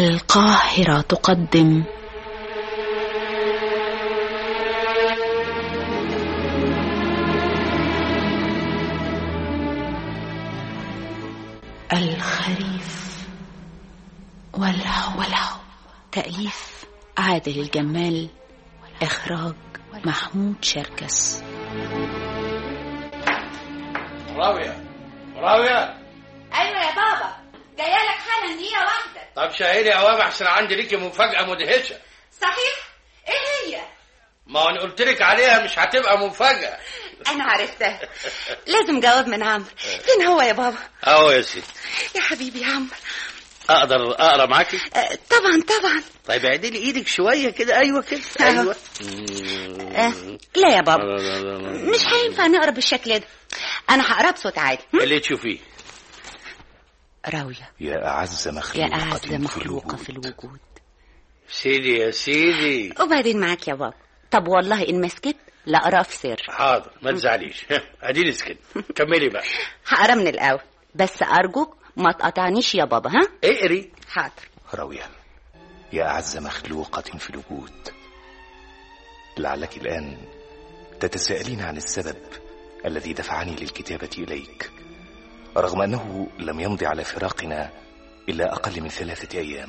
القاهرة تقدم الخريف والهو والهو تأليف عادل الجمال إخراج محمود شركس راوية راوية ايوه يا بابا جايه لك حالا دقيقه واحده طب شاهدي يا وام احسن عندي ليكي مفاجأة مدهشة صحيح ايه هي ما انا قلت لك عليها مش هتبقى مفاجأة انا عرفتها لازم جواب من عمرو فين هو يا بابا اهو يا سيدي يا حبيبي يا عمرو اقدر اقرا معاكي آه، طبعا طبعا طيب اعدي لي ايدك شوية كده ايوه كده أهو. ايوه آه، لا يا بابا مش هينفع نقرا بالشكل ده انا هقرا بصوت عالي هم؟ اللي تشوفيه راويه يا أعز يا مخلوقة اعز في مخلوقه في الوجود. الوجود سيدي يا سيدي وبعدين معاك يا بابا طب والله ان مسكت لا اقرا في سر حاضر ما تزعليش اديني سكت كملي بقى هقرا من الاول بس ارجوك ما تقطعنيش يا بابا ها اقري حاضر راوية يا أعز مخلوقة في الوجود لعلك الآن تتساءلين عن السبب الذي دفعني للكتابة إليك رغم أنه لم يمض على فراقنا إلا أقل من ثلاثة أيام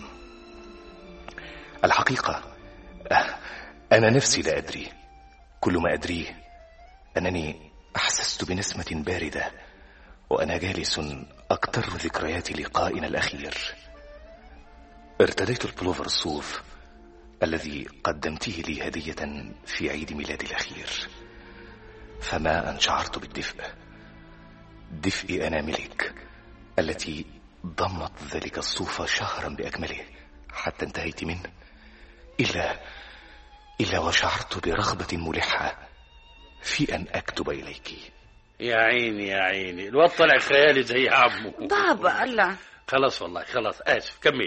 الحقيقة أه، أنا نفسي لا أدري كل ما أدريه أنني أحسست بنسمة باردة وأنا جالس أكتر ذكريات لقائنا الأخير ارتديت البلوفر الصوف الذي قدمته لي هدية في عيد ميلادي الأخير فما أن شعرت بالدفء دفء أناملك التي ضمت ذلك الصوف شهرا بأكمله حتى انتهيت منه إلا إلا وشعرت برغبة ملحة في أن أكتب إليك يا عيني يا عيني الواد طلع خيالي زي عمه بابا الله خلاص والله خلاص اسف كملي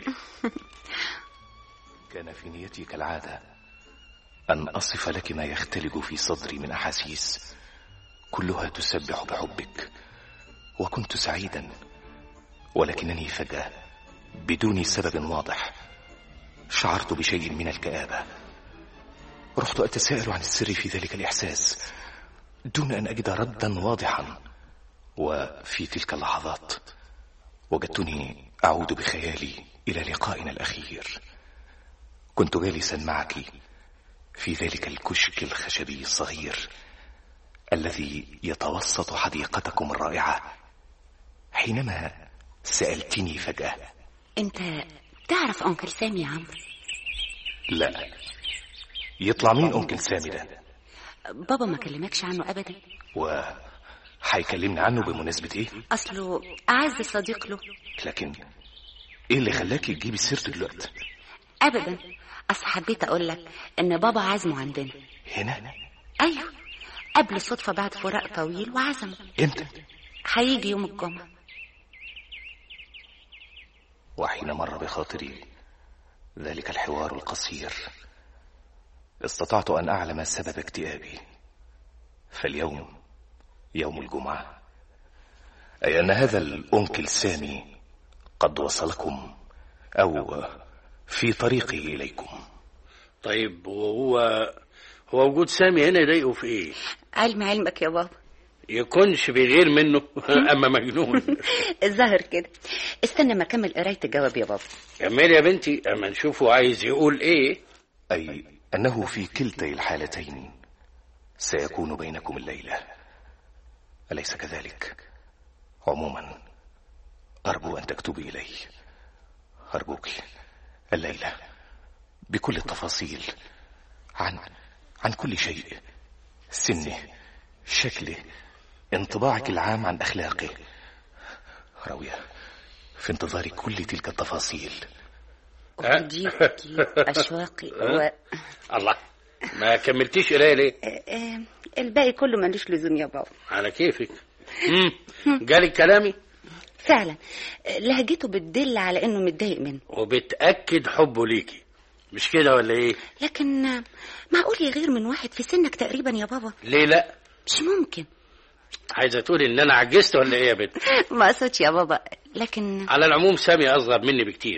كان في نيتي كالعادة أن أصف لك ما يختلج في صدري من أحاسيس كلها تسبح بحبك وكنت سعيدا ولكنني فجأة بدون سبب واضح شعرت بشيء من الكآبة رحت أتساءل عن السر في ذلك الإحساس دون أن أجد ردا واضحا وفي تلك اللحظات وجدتني أعود بخيالي إلى لقائنا الأخير كنت جالسا معك في ذلك الكشك الخشبي الصغير الذي يتوسط حديقتكم الرائعة حينما سألتني فجأة انت تعرف انكل سامي يا عمرو لا يطلع مين أنكل سامي ده بابا ما كلمكش عنه ابدا و هيكلمني عنه بمناسبة ايه اصله اعز صديق له لكن ايه اللي خلاكي تجيبي سيرته دلوقتي ابدا اصل حبيت اقول لك ان بابا عازمه عندنا هنا ايوه قبل صدفه بعد فراق طويل وعزمه امتى هيجي يوم الجمعه وحين مر بخاطري ذلك الحوار القصير استطعت أن أعلم سبب اكتئابي فاليوم يوم الجمعة أي أن هذا الأنكل سامي قد وصلكم أو في طريقه إليكم طيب وهو هو وجود سامي هنا يضايقه في ايه علم علمك يا بابا يكونش بيغير منه اما مجنون الظاهر كده استنى ما اكمل قرايه الجواب يا بابا كمل يا بنتي اما نشوفه عايز يقول ايه أي أنه في كلتي الحالتين سيكون بينكم الليلة أليس كذلك؟ عموما أرجو أن تكتبي إلي أرجوك الليلة بكل التفاصيل عن عن كل شيء سنه شكله انطباعك العام عن أخلاقه راوية في انتظار كل تلك التفاصيل ضيقي اشواقي و الله ما كملتيش قرايه ليه آه، الباقي كله ملوش لزوم يا بابا على كيفك مم. جالك كلامي فعلا آه، لهجته بتدل على انه متضايق منه وبتاكد حبه ليكي مش كده ولا ايه لكن آه، معقول يغير من واحد في سنك تقريبا يا بابا ليه لا مش ممكن عايزه تقولي ان انا عجزت ولا ايه يا بنت ما اقصدش يا بابا لكن على العموم سامي اصغر مني بكتير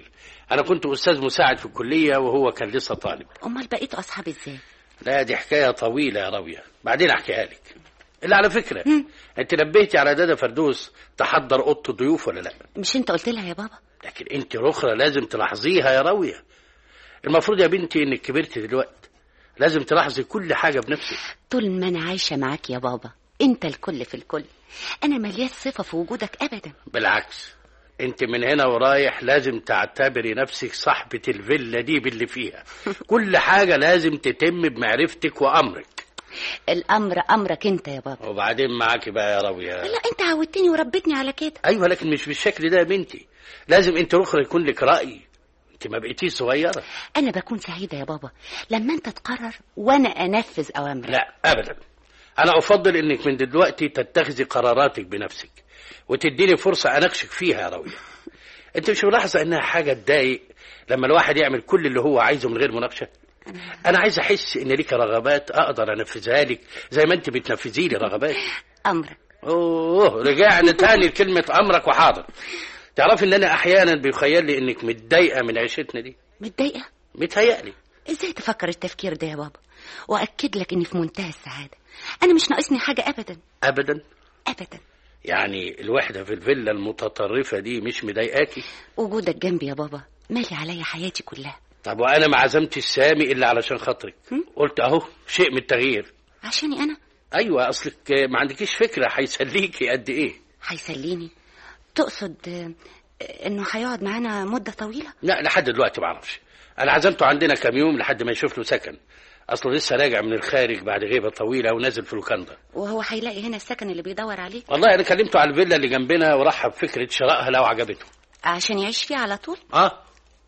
انا كنت استاذ مساعد في الكليه وهو كان لسه طالب امال بقيتوا اصحاب ازاي لا دي حكايه طويله يا راويه بعدين احكيها لك اللي على فكره انت نبهتي على دادا فردوس تحضر اوضه الضيوف ولا لا مش انت قلت لها يا بابا لكن انت رخرة لازم تلاحظيها يا راويه المفروض يا بنتي انك كبرتي دلوقتي لازم تلاحظي كل حاجه بنفسك طول ما انا عايشه معاك يا بابا انت الكل في الكل انا ملياش صفه في وجودك ابدا بالعكس انت من هنا ورايح لازم تعتبري نفسك صاحبة الفيلا دي باللي فيها كل حاجة لازم تتم بمعرفتك وأمرك الامر امرك انت يا بابا وبعدين معاكي بقى يا راوية لا انت عودتني وربتني على كده أيوة لكن مش بالشكل ده يا بنتي لازم انت رخرة يكون لك رأي انت ما بقيتيش صغيرة انا بكون سعيده يا بابا لما انت تقرر وانا انفذ اوامرك لا أبدا أنا أفضل إنك من دلوقتي تتخذي قراراتك بنفسك وتديني فرصة أناقشك فيها يا راوية أنت مش ملاحظة إنها حاجة تضايق لما الواحد يعمل كل اللي هو عايزه من غير مناقشة أنا عايز أحس إن ليك رغبات أقدر أنفذها لك زي ما أنت بتنفذي لي رغبات امرك أوه رجعنا تاني لكلمة أمرك وحاضر تعرفي إن أنا أحيانا بيخيل لي إنك متضايقة من عيشتنا دي متضايقه متهيألي ازاي تفكر التفكير ده يا بابا واكد لك اني في منتهى السعاده انا مش ناقصني حاجه ابدا أبدا ابدا يعني الوحدة في الفيلا المتطرفة دي مش مضايقاكي وجودك جنبي يا بابا مالي عليا حياتي كلها طب وانا ما عزمتش سامي الا علشان خاطرك قلت اهو شيء من التغيير عشاني انا ايوه اصلك ما عندكيش فكره هيسليكي قد ايه هيسليني تقصد آه، انه هيقعد معانا مده طويله لا لحد دلوقتي ما اعرفش انا عزمته عندنا كام يوم لحد ما يشوف له سكن اصله لسه راجع من الخارج بعد غيبه طويله ونازل في لوكاندا وهو هيلاقي هنا السكن اللي بيدور عليه والله انا كلمته على الفيلا اللي جنبنا ورحب بفكره شرائها لو عجبته عشان يعيش فيه على طول اه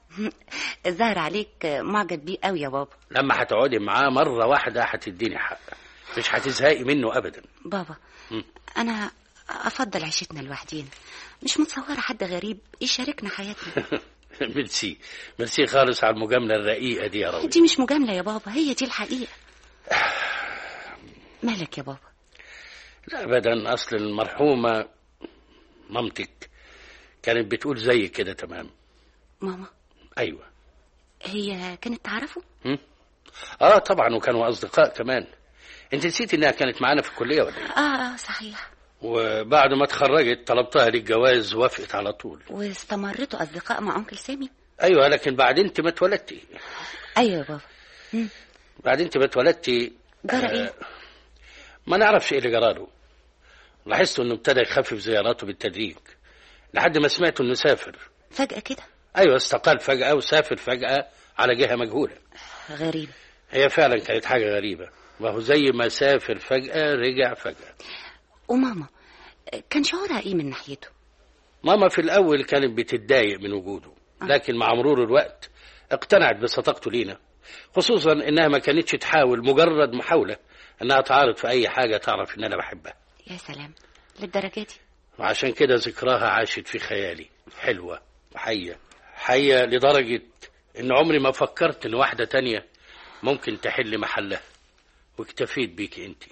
الظاهر عليك آه، معجب بيه قوي يا بابا لما هتقعدي معاه مره واحده هتديني حق مش هتزهقي منه ابدا بابا مم. انا افضل عيشتنا لوحدينا مش متصوره حد غريب يشاركنا حياتنا ميرسي ميرسي خالص على المجامله الرقيقه دي يا راوي دي مش مجامله يا بابا هي دي الحقيقه مالك يا بابا لا ابدا اصل المرحومه مامتك كانت بتقول زي كده تمام ماما ايوه هي كانت تعرفه هم؟ اه طبعا وكانوا اصدقاء كمان انت نسيت انها كانت معانا في الكليه ولا إيه؟ اه اه صحيح وبعد ما اتخرجت طلبتها للجواز وافقت على طول واستمرتوا اصدقاء مع انكل سامي ايوه لكن بعد انت ما اتولدتي ايوه يا بابا بعد انت ما اتولدتي جرى آه، ايه ما نعرفش ايه اللي جراله لاحظت انه ابتدى يخفف زياراته بالتدريج لحد ما سمعت انه سافر فجاه كده ايوه استقال فجاه وسافر فجاه على جهه مجهوله غريب هي فعلا كانت حاجه غريبه وهو زي ما سافر فجاه رجع فجاه وماما كان شعورها ايه من ناحيته ماما في الأول كانت بتتضايق من وجوده لكن مع مرور الوقت اقتنعت بصداقته لينا خصوصا إنها ما كانتش تحاول مجرد محاولة إنها تعارض في أي حاجة تعرف إن أنا بحبها يا سلام للدرجه دي وعشان كده ذكراها عاشت في خيالي حلوة وحية حية لدرجة إن عمري ما فكرت إن واحدة تانية ممكن تحل محلها واكتفيت بيكي أنت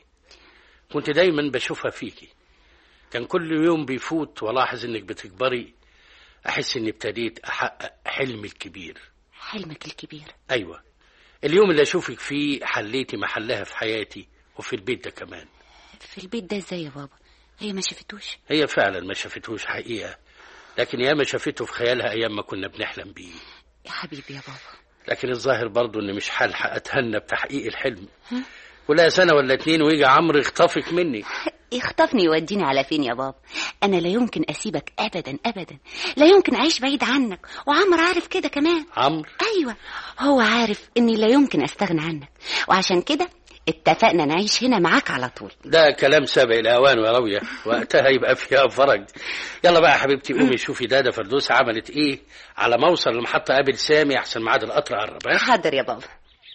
كنت دايما بشوفها فيكي كان كل يوم بيفوت ولاحظ إنك بتكبري أحس إني ابتديت أحقق حلمي الكبير حلمك الكبير أيوة اليوم اللي أشوفك فيه حليتي محلها في حياتي وفي البيت ده كمان في البيت ده ازاي يا بابا هي ما شافتوش هي فعلا ما شافتهوش حقيقة لكن ياما شافته في خيالها أيام ما كنا بنحلم بيه يا حبيبي يا بابا لكن الظاهر برضو إن مش هلحق أتهنى بتحقيق الحلم كلها سنة ولا اتنين ويجي عمرو يخطفك مني يخطفني يوديني على فين يا بابا انا لا يمكن اسيبك ابدا ابدا لا يمكن اعيش بعيد عنك وعمر عارف كده كمان عمرو ايوه هو عارف اني لا يمكن استغنى عنك وعشان كده اتفقنا نعيش هنا معاك على طول ده كلام سابق الأوان يا راوية وقتها يبقى فيها فرج يلا بقى يا حبيبتي قومي شوفي دادا فردوس عملت ايه على ما اوصل لمحطة قابل سامي أحسن ميعاد القطر قرب ها حاضر يا بابا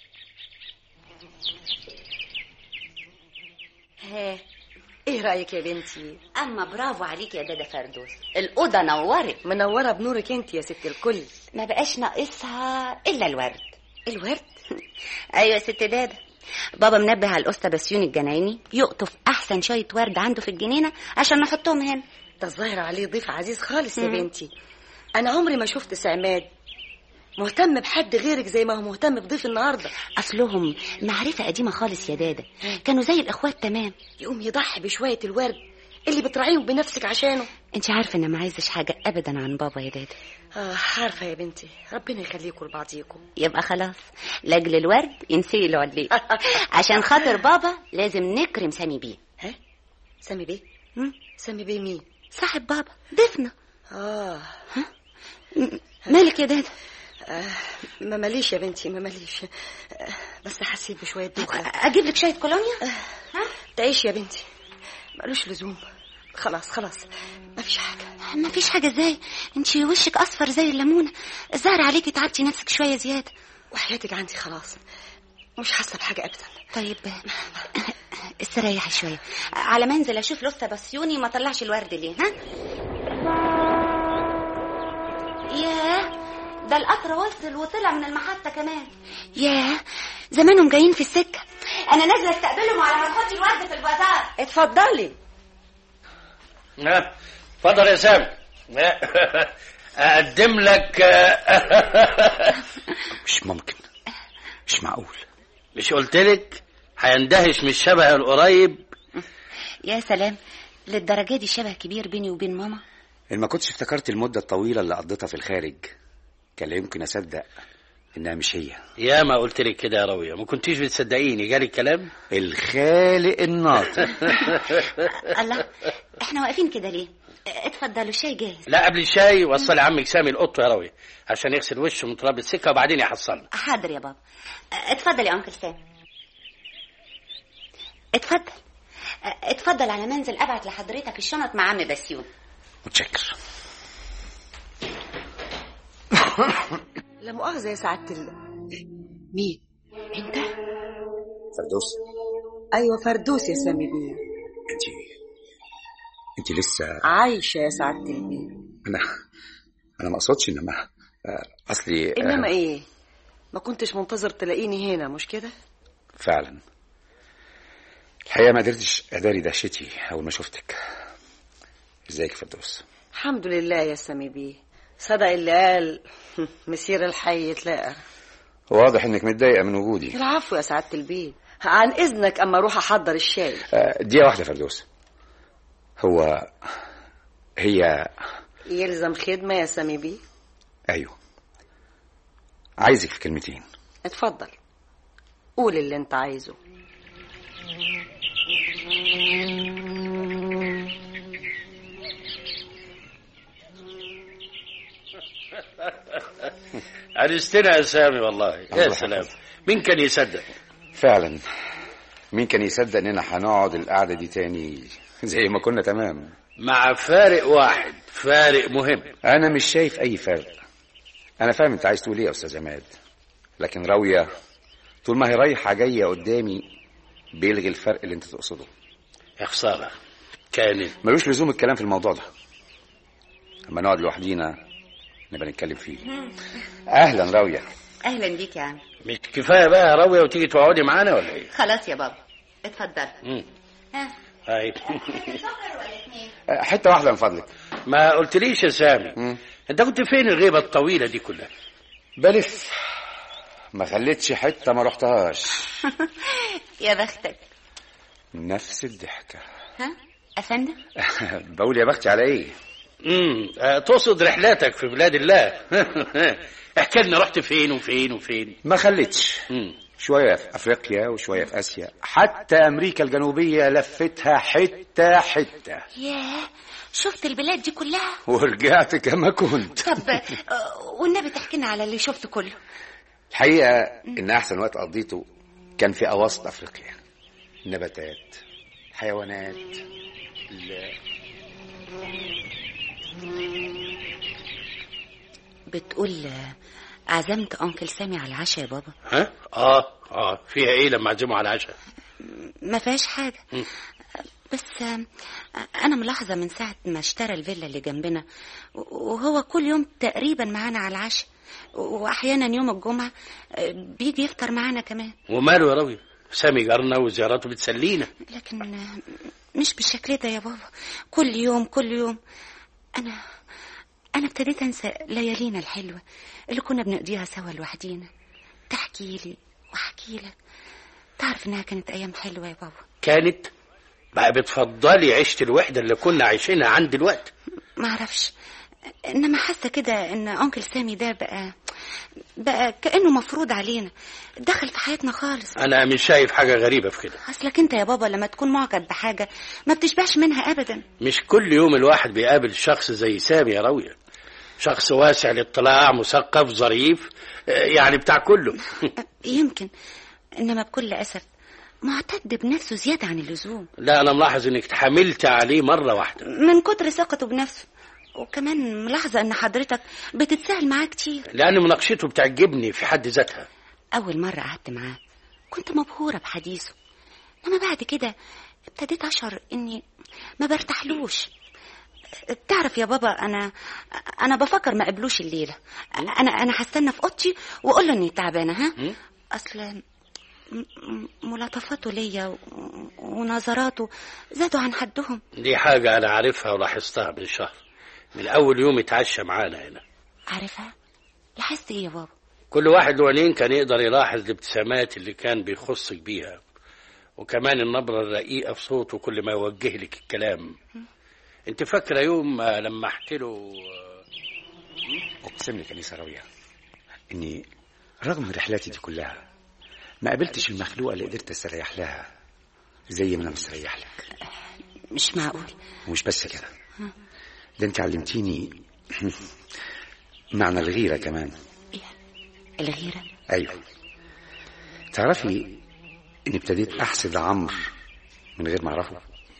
ها ايه رايك يا بنتي اما برافو عليك يا دادا فردوس الاوضه نورت منوره بنورك انت يا ست الكل ما بقاش ناقصها الا الورد الورد ايوه يا ست دادا بابا منبه على الاسطى بسيون الجنايني يقطف احسن شويه ورد عنده في الجنينه عشان نحطهم هنا ده الظاهر عليه ضيف عزيز خالص يا بنتي انا عمري ما شفت سعماد مهتم بحد غيرك زي ما هو مهتم بضيف النهارده اصلهم معرفه قديمه خالص يا دادا كانوا زي الاخوات تمام يقوم يضحي بشويه الورد اللي بتراعيهم بنفسك عشانه انت عارفه ان ما عايزش حاجه ابدا عن بابا يا دادا آه عارفه يا بنتي ربنا يخليكم لبعضيكم يبقى خلاص لاجل الورد ينسي له عليه عشان خاطر بابا لازم نكرم سامي بيه ها سامي بيه مم. سامي بيه مين صاحب بابا ضيفنا اه م- مالك يا دادا آه، ما ماليش يا بنتي ما ماليش آه، بس حسيت بشويه دوخه اجيب لك شويه كولونيا تعيش يا بنتي ملوش لزوم خلاص خلاص ما فيش حاجه ما فيش حاجه ازاي انت وشك اصفر زي الليمونه الظاهر عليكي تعبتي نفسك شويه زياده وحياتك عندي خلاص مش حاسه بحاجه ابدا طيب استريحي شويه على ما انزل اشوف لسه بسيوني ما طلعش الورد ليه ها ياه ده القطر وصل وطلع من المحطه كمان ياه زمانهم جايين في السكه انا نازله استقبلهم على ما تحطي الورد في البازار اتفضلي ها اتفضل يا سامي اقدم لك مش ممكن مش معقول مش قلت لك هيندهش من الشبه القريب يا سلام للدرجه دي شبه كبير بيني وبين ماما إن ما كنتش افتكرت المدة الطويلة اللي قضيتها في الخارج كان لا يمكن أصدق إنها مش هي يا ما قلت لك كده يا راوية ما كنتيش بتصدقيني جالي الكلام الخالق الناطق الله احنا واقفين كده ليه اتفضلوا الشاي جاهز لا قبل الشاي وصلي عمك سامي القط يا راوية عشان يغسل وشه من تراب السكة وبعدين يحصلنا حاضر يا بابا اتفضل يا انكل سام اتفضل اتفضل على منزل ابعت لحضرتك الشنط مع عم بسيون متشكر لا مؤاخذه يا سعاده ال... مين انت فردوس ايوه فردوس يا سامي بيه أنت أنت لسه عايشه يا سعاده البيه أنا أنا ما أقصدش إنما آه، أصلي آه، انما ايه ما كنتش منتظر تلاقيني هنا مش كده فعلا الحقيقة ما قدرتش أداري دهشتي أول ما شفتك ازيك يا فردوس الحمد لله يا سامي بيه صدق اللي قال مسير الحي يتلاقى واضح انك متضايقه من وجودي العفو يا سعاده البيه عن اذنك اما اروح احضر الشاي آه، دقيقه واحده يا فردوس هو هي يلزم خدمه يا سامي بيه ايوه عايزك في كلمتين اتفضل قول اللي انت عايزه عرستنا يا سامي والله يا سلام مين كان يصدق فعلا مين كان يصدق اننا هنقعد القعده دي تاني زي ما كنا تمام مع فارق واحد فارق مهم انا مش شايف اي فرق انا فاهم انت عايز تقول ايه يا استاذ عماد لكن راويه طول ما هي رايحه جايه قدامي بيلغي الفرق اللي انت تقصده يا خسارة كانت ملوش لزوم الكلام في الموضوع ده اما نقعد لوحدينا نبقى نتكلم فيه اهلا راويه اهلا بيك يا عم مش كفاية بقى يا راوية وتيجي تقعدي معانا ولا ايه؟ خلاص يا بابا اتفضل مم. ها طيب سكر ولا اتنين أه، حته واحده من فضلك ما قلتليش يا سامي مم. انت كنت فين الغيبة الطويلة دي كلها؟ بلف ما خليتش حته ما رحتهاش يا بختك نفس الضحكه ها افندم بقول يا بختي على ايه امم آه، تقصد رحلاتك في بلاد الله احكي لنا رحت فين وفين وفين ما خليتش مم. شويه في افريقيا وشويه في اسيا حتى امريكا الجنوبيه لفتها حته حته ياه شفت البلاد دي كلها ورجعت كما كنت طب آه، والنبي تحكي لنا على اللي شفته كله الحقيقه ان احسن وقت قضيته كان في اواسط افريقيا النباتات حيوانات ال- بتقول آه، عزمت انكل سامي على العشاء يا بابا ها؟ اه اه فيها ايه لما اعزمه على العشاء؟ ما فيهاش حاجه مم. بس آه، انا ملاحظه من ساعه ما اشترى الفيلا اللي جنبنا وهو كل يوم تقريبا معانا على العشاء واحيانا يوم الجمعه آه، بيجي يفطر معانا كمان وماله يا راوية؟ سامي جارنا وزياراته بتسلينا لكن آه، مش بالشكل ده يا بابا كل يوم كل يوم انا أنا ابتديت أنسى ليالينا الحلوة اللي كنا بنقضيها سوا لوحدينا تحكي لي وأحكي لك تعرف إنها كانت أيام حلوة يا بابا كانت بقى بتفضلي عيشة الوحدة اللي كنا عايشينها عند دلوقتي معرفش إنما حاسة كده إن أنكل سامي ده بقى بقى كأنه مفروض علينا دخل في حياتنا خالص أنا مش شايف حاجة غريبة في كده أصلك أنت يا بابا لما تكون معجب بحاجة ما بتشبعش منها أبدا مش كل يوم الواحد بيقابل شخص زي سامي يا راوية شخص واسع الاطلاع مثقف ظريف آه، يعني بتاع كله يمكن إنما بكل أسف معتد بنفسه زيادة عن اللزوم لا أنا ملاحظ إنك تحملت عليه مرة واحدة من كتر ثقته بنفسه وكمان ملاحظة إن حضرتك بتتساهل معاه كتير لأن مناقشته بتعجبني في حد ذاتها أول مرة قعدت معاه كنت مبهورة بحديثه إنما بعد كده ابتديت أشعر إني ما برتاحلوش تعرف يا بابا أنا أنا بفكر ما قبلوش الليلة أنا أنا هستنى في أوضتي وأقول له إني تعبانة ها أصل م- م- ملاطفاته ليا و- ونظراته زادوا عن حدهم دي حاجة أنا عارفها ولاحظتها من شهر من أول يوم اتعشى معانا هنا عارفها لاحظت إيه يا بابا كل واحد له عينين كان يقدر يلاحظ الابتسامات اللي كان بيخصك بيها وكمان النبرة الرقيقة في صوته كل ما يوجه لك الكلام انت فاكرة يوم ما لمحت له اقسم لك يا نسا راوية اني رغم رحلاتي دي كلها ما قابلتش المخلوقة اللي قدرت استريح لها زي ما انا مستريح لك مش معقول ومش بس كده ده انت علمتيني معنى الغيرة كمان الغيرة ايوه تعرفي اني ابتديت احسد عمرو من غير ما اعرفه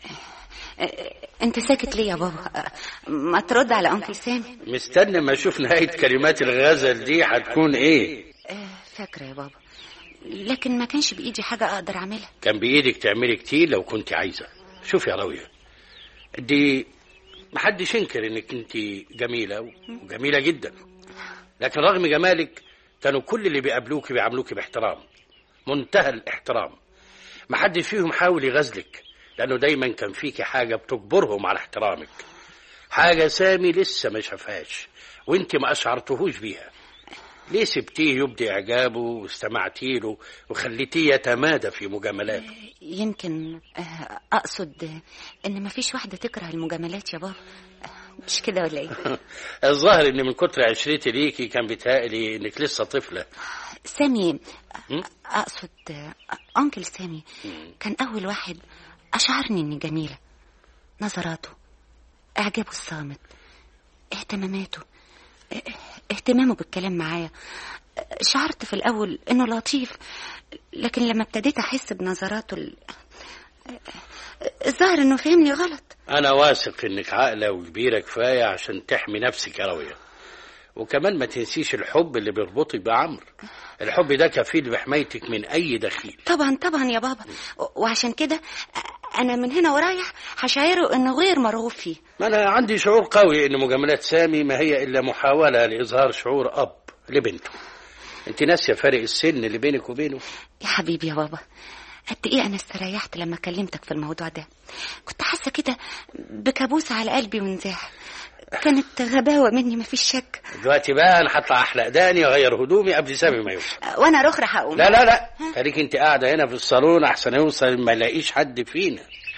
انت ساكت ليه يا بابا ما ترد على انكل سامي مستني ما اشوف نهاية كلمات الغزل دي هتكون ايه آه، فاكرة يا بابا لكن ما كانش بإيدي حاجة أقدر أعملها كان بإيدك تعملي كتير لو كنت عايزة شوف يا راوية دي محدش ينكر انك انت جميلة وجميلة جدا لكن رغم جمالك كانوا كل اللي بيقابلوك بيعاملوك باحترام منتهى الاحترام محدش فيهم حاول يغزلك لانه دايما كان فيكي حاجة بتجبرهم على احترامك حاجة سامي لسه ما شافهاش وانت ما اشعرتهوش بيها ليه سبتيه يبدي اعجابه واستمعتي له وخليتيه يتمادى في مجاملاته يمكن آه، أقصد آه، إن ما فيش واحدة تكره المجاملات يا بابا آه، مش كده ولا إيه الظاهر ان من كتر عشرتي ليكي كان بيتهيألي انك لسه طفلة سامي م? أقصد آه، أنكل سامي كان أول واحد أشعرني إني جميلة نظراته إعجابه الصامت اهتماماته اه- اهتمامه بالكلام معايا اه، شعرت في الأول إنه لطيف لكن لما ابتديت أحس بنظراته ال... اه، الظاهر إنه فهمني غلط انا واثق انك عاقلة وكبيرة كفاية عشان تحمي نفسك يا راوية وكمان ما تنسيش الحب اللي بيربطك بعمرو الحب ده كفيل بحمايتك من اي دخيل طبعا طبعا يا بابا و- وعشان كده اه، أنا من هنا ورايح هشايره إنه غير مرغوب فيه ما انا عندي شعور قوي ان مجاملات سامي ما هي الا محاولة لاظهار شعور اب لبنته انت ناسية فرق السن اللي بينك وبينه يا حبيبي يا بابا قد ايه انا استريحت لما كلمتك في الموضوع ده كنت حاسه كده بكابوس على قلبي وانزاح كانت غباوه مني مفيش شك دلوقتي بقى انا هطلع احلق داني واغير هدومي قبل سامي ما يوصل وانا رخرة هقوم لا لا لا خليك انت قاعده هنا في الصالون احسن يوصل ما يلاقيش حد فينا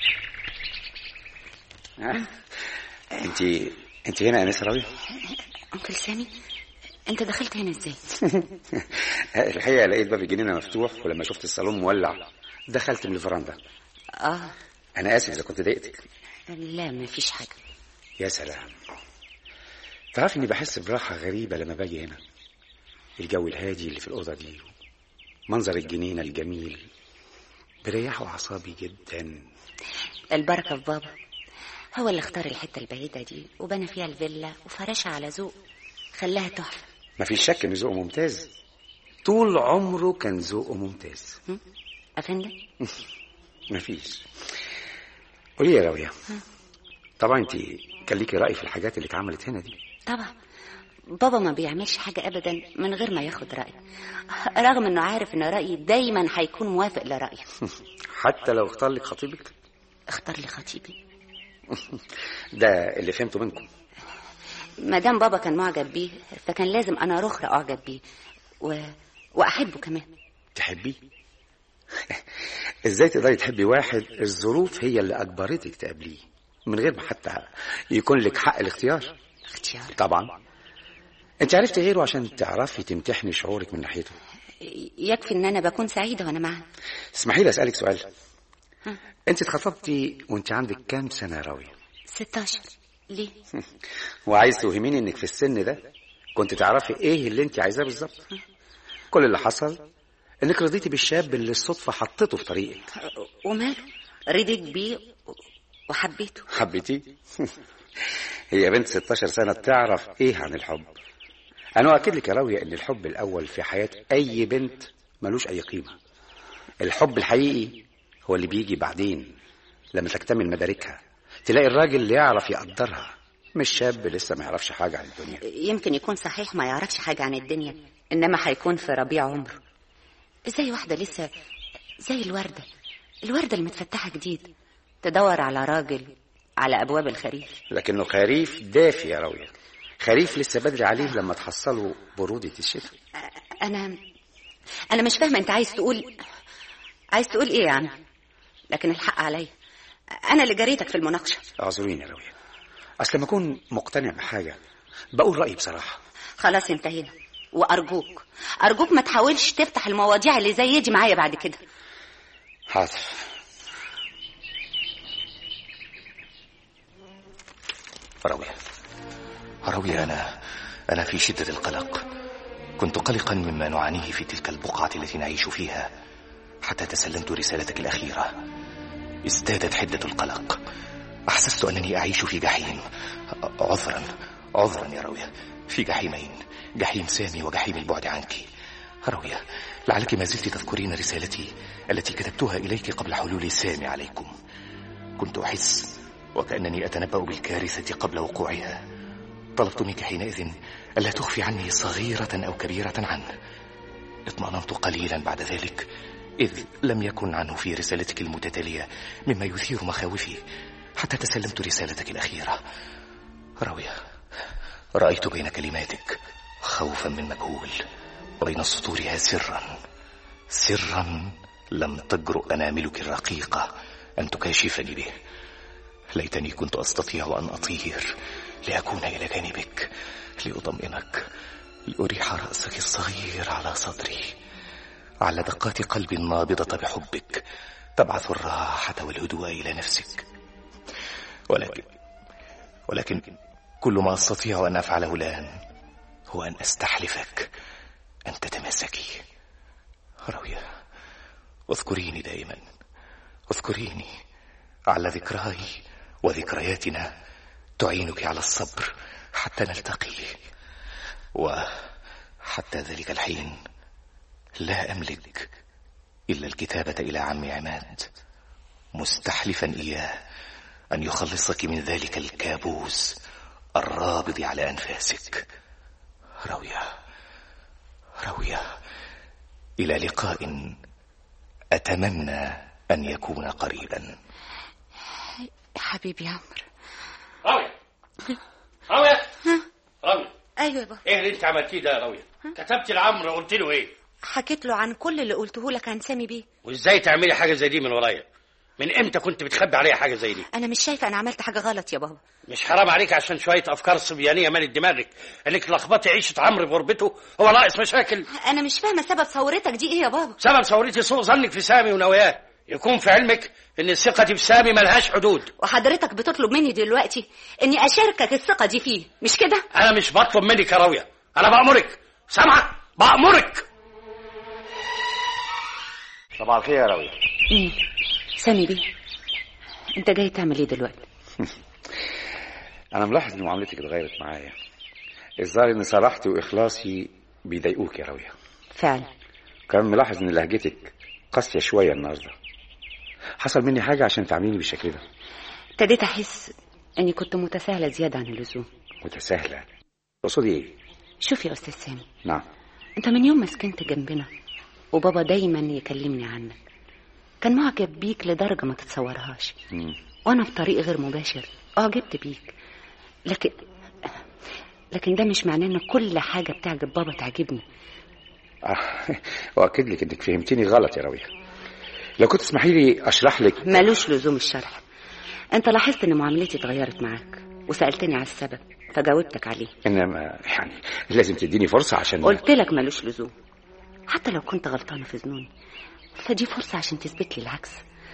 انت انت هنا يا نسا راوية انكل سامي انت دخلت هنا ازاي الحقيقة لقيت باب الجنينة مفتوح ولما شفت الصالون مولع دخلت من الفرندا اه انا اسف اذا كنت ضايقتك لا مفيش حاجه يا سلام تعرف اني بحس براحة غريبة لما باجي هنا الجو الهادي اللي في الأوضة دي منظر الجنينة الجميل بريحوا أعصابي جدا البركه في بابا هو اللي اختار الحته البعيده دي وبنى فيها الفيلا وفرشها على ذوق خلاها تحفه ما في شك ان ذوقه ممتاز طول عمره كان ذوقه ممتاز افندم ما فيش قولي يا راوية طبعا انت كان ليكي رأي في الحاجات اللي اتعملت هنا دي طبعا بابا ما بيعملش حاجة أبدا من غير ما ياخد رأي رغم إنه عارف إن رأيي دايما هيكون موافق لرأيه حتى لو اختار لك خطيبك اختار لي خطيبي ده اللي فهمته منكم ما دام بابا كان معجب بيه فكان لازم انا رخرة اعجب بيه و... واحبه كمان تحبيه ازاي تقدري تحبي واحد الظروف هي اللي اجبرتك تقابليه من غير ما حتى يكون لك حق الاختيار اختيار طبعا انت عرفت غيره عشان تعرفي تمتحني شعورك من ناحيته يكفي ان انا بكون سعيدة وانا معاه اسمحي لي اسالك سؤال انت اتخطبتي وانت عندك كام سنه يا راويه 16 ليه وعايز توهميني انك في السن ده كنت تعرفي ايه اللي انت عايزاه بالظبط كل اللي حصل انك رضيتي بالشاب اللي الصدفه حطته في طريقك وماله رضيت بيه وحبيته حبيتيه هي بنت 16 سنه تعرف ايه عن الحب انا اؤكد لك يا راويه ان الحب الاول في حياه اي بنت ملوش اي قيمه الحب الحقيقي هو اللي بيجي بعدين لما تكتمل مداركها تلاقي الراجل اللي يعرف يقدرها مش شاب لسه ما يعرفش حاجه عن الدنيا يمكن يكون صحيح ما يعرفش حاجة عن الدنيا إنما هيكون في ربيع عمره زي واحدة لسه زي الوردة الوردة المتفتحة جديد تدور على راجل على أبواب الخريف لكنه خريف دافي يا راويه خريف لسه بدري عليه لما تحصلوا برودة الشتاء أنا أنا مش فاهمة أنت عايز تقول عايز تقول إيه يعني لكن الحق عليا أنا اللي جريتك في المناقشة اعذريني يا راويه اصل لما اكون مقتنع بحاجه بقول رايي بصراحه خلاص انتهينا وأرجوك أرجوك ما تحاولش تفتح المواضيع اللي زي دي معايا بعد كده حاضر راوية راوية أنا أنا في شدة القلق كنت قلقا مما نعانيه في تلك البقعة التي نعيش فيها حتى تسلمت رسالتك الأخيرة ازدادت حدة القلق أحسست أنني أعيش في جحيم عذرا عذرا يا راوية في جحيمين جحيم سامي وجحيم البعد عنك راوية لعلك ما زلت تذكرين رسالتي التي كتبتها إليك قبل حلول سامي عليكم كنت أحس وكأنني أتنبأ بالكارثة قبل وقوعها طلبت منك حينئذ ألا تخفي عني صغيرة أو كبيرة عنه اطمأننت قليلا بعد ذلك إذ لم يكن عنه في رسالتك المتتالية مما يثير مخاوفي حتى تسلمت رسالتك الأخيرة راوية رأيت بين كلماتك خوفا من مجهول وبين سطورها سرا سرا لم تجرؤ أناملك الرقيقة أن تكاشفني به ليتني كنت أستطيع أن أطير لأكون إلى جانبك لأطمئنك لأريح رأسك الصغير على صدري على دقات قلب نابضة بحبك تبعث الراحة والهدوء إلى نفسك ولكن ولكن كل ما أستطيع أن أفعله الآن هو أن أستحلفك أن تتماسكي راوية اذكريني دائما اذكريني على ذكراي وذكرياتنا تعينك على الصبر حتى نلتقي وحتى ذلك الحين لا أملك إلا الكتابة إلى عم عماد مستحلفا إياه أن يخلصك من ذلك الكابوس الرابض على أنفاسك راوية راوية إلى لقاء أتمنى أن يكون قريبا حبيبي يا عمرو راوية راوية راوية ايوه يا بابا ايه اللي انت عملتيه ده يا راوية كتبت لعمرو قلت له ايه حكيت له عن كل اللي قلته لك عن سامي بيه وازاي تعملي حاجه زي دي من ورايا من امتى كنت بتخبي عليا حاجه زي دي انا مش شايفه انا عملت حاجه غلط يا بابا مش حرام عليك عشان شويه افكار صبيانيه مالت دماغك انك تلخبطي عيشه عمرو بغربته هو ناقص مشاكل انا مش فاهمه سبب ثورتك دي ايه يا بابا سبب ثورتي سوء ظنك في سامي ونواياه يكون في علمك ان ثقتي في سامي ملهاش حدود وحضرتك بتطلب مني دلوقتي اني اشاركك الثقه دي فيه مش كده انا مش بطلب منك يا راويه انا بامرك سامعه بامرك طبعا الخير يا راويه مين سامي بيه انت جاي تعمل ايه دلوقتي انا ملاحظ ان معاملتك اتغيرت معايا الظاهر ان صراحتي واخلاصي بيضايقوك يا راويه فعلا كمان ملاحظ ان لهجتك قاسيه شويه النهارده حصل مني حاجه عشان تعامليني بالشكل ده ابتديت احس اني كنت متساهله زياده عن اللزوم متساهله تقصدي ايه شوف يا استاذ سامي نعم انت من يوم ما سكنت جنبنا وبابا دايما يكلمني عنك كان معجب بيك لدرجه ما تتصورهاش مم. وانا بطريق غير مباشر اعجبت بيك لكن لكن ده مش معناه ان كل حاجه بتعجب بابا تعجبني آه، واكد لك انك فهمتني غلط يا راوية لو كنت تسمحي لي اشرح لك ملوش لزوم الشرح انت لاحظت ان معاملتي اتغيرت معاك وسالتني على السبب فجاوبتك عليه انما يعني لازم تديني فرصة عشان قلت لك ملوش لزوم حتى لو كنت غلطانه في ظنوني فدي فرصه عشان تثبت لي العكس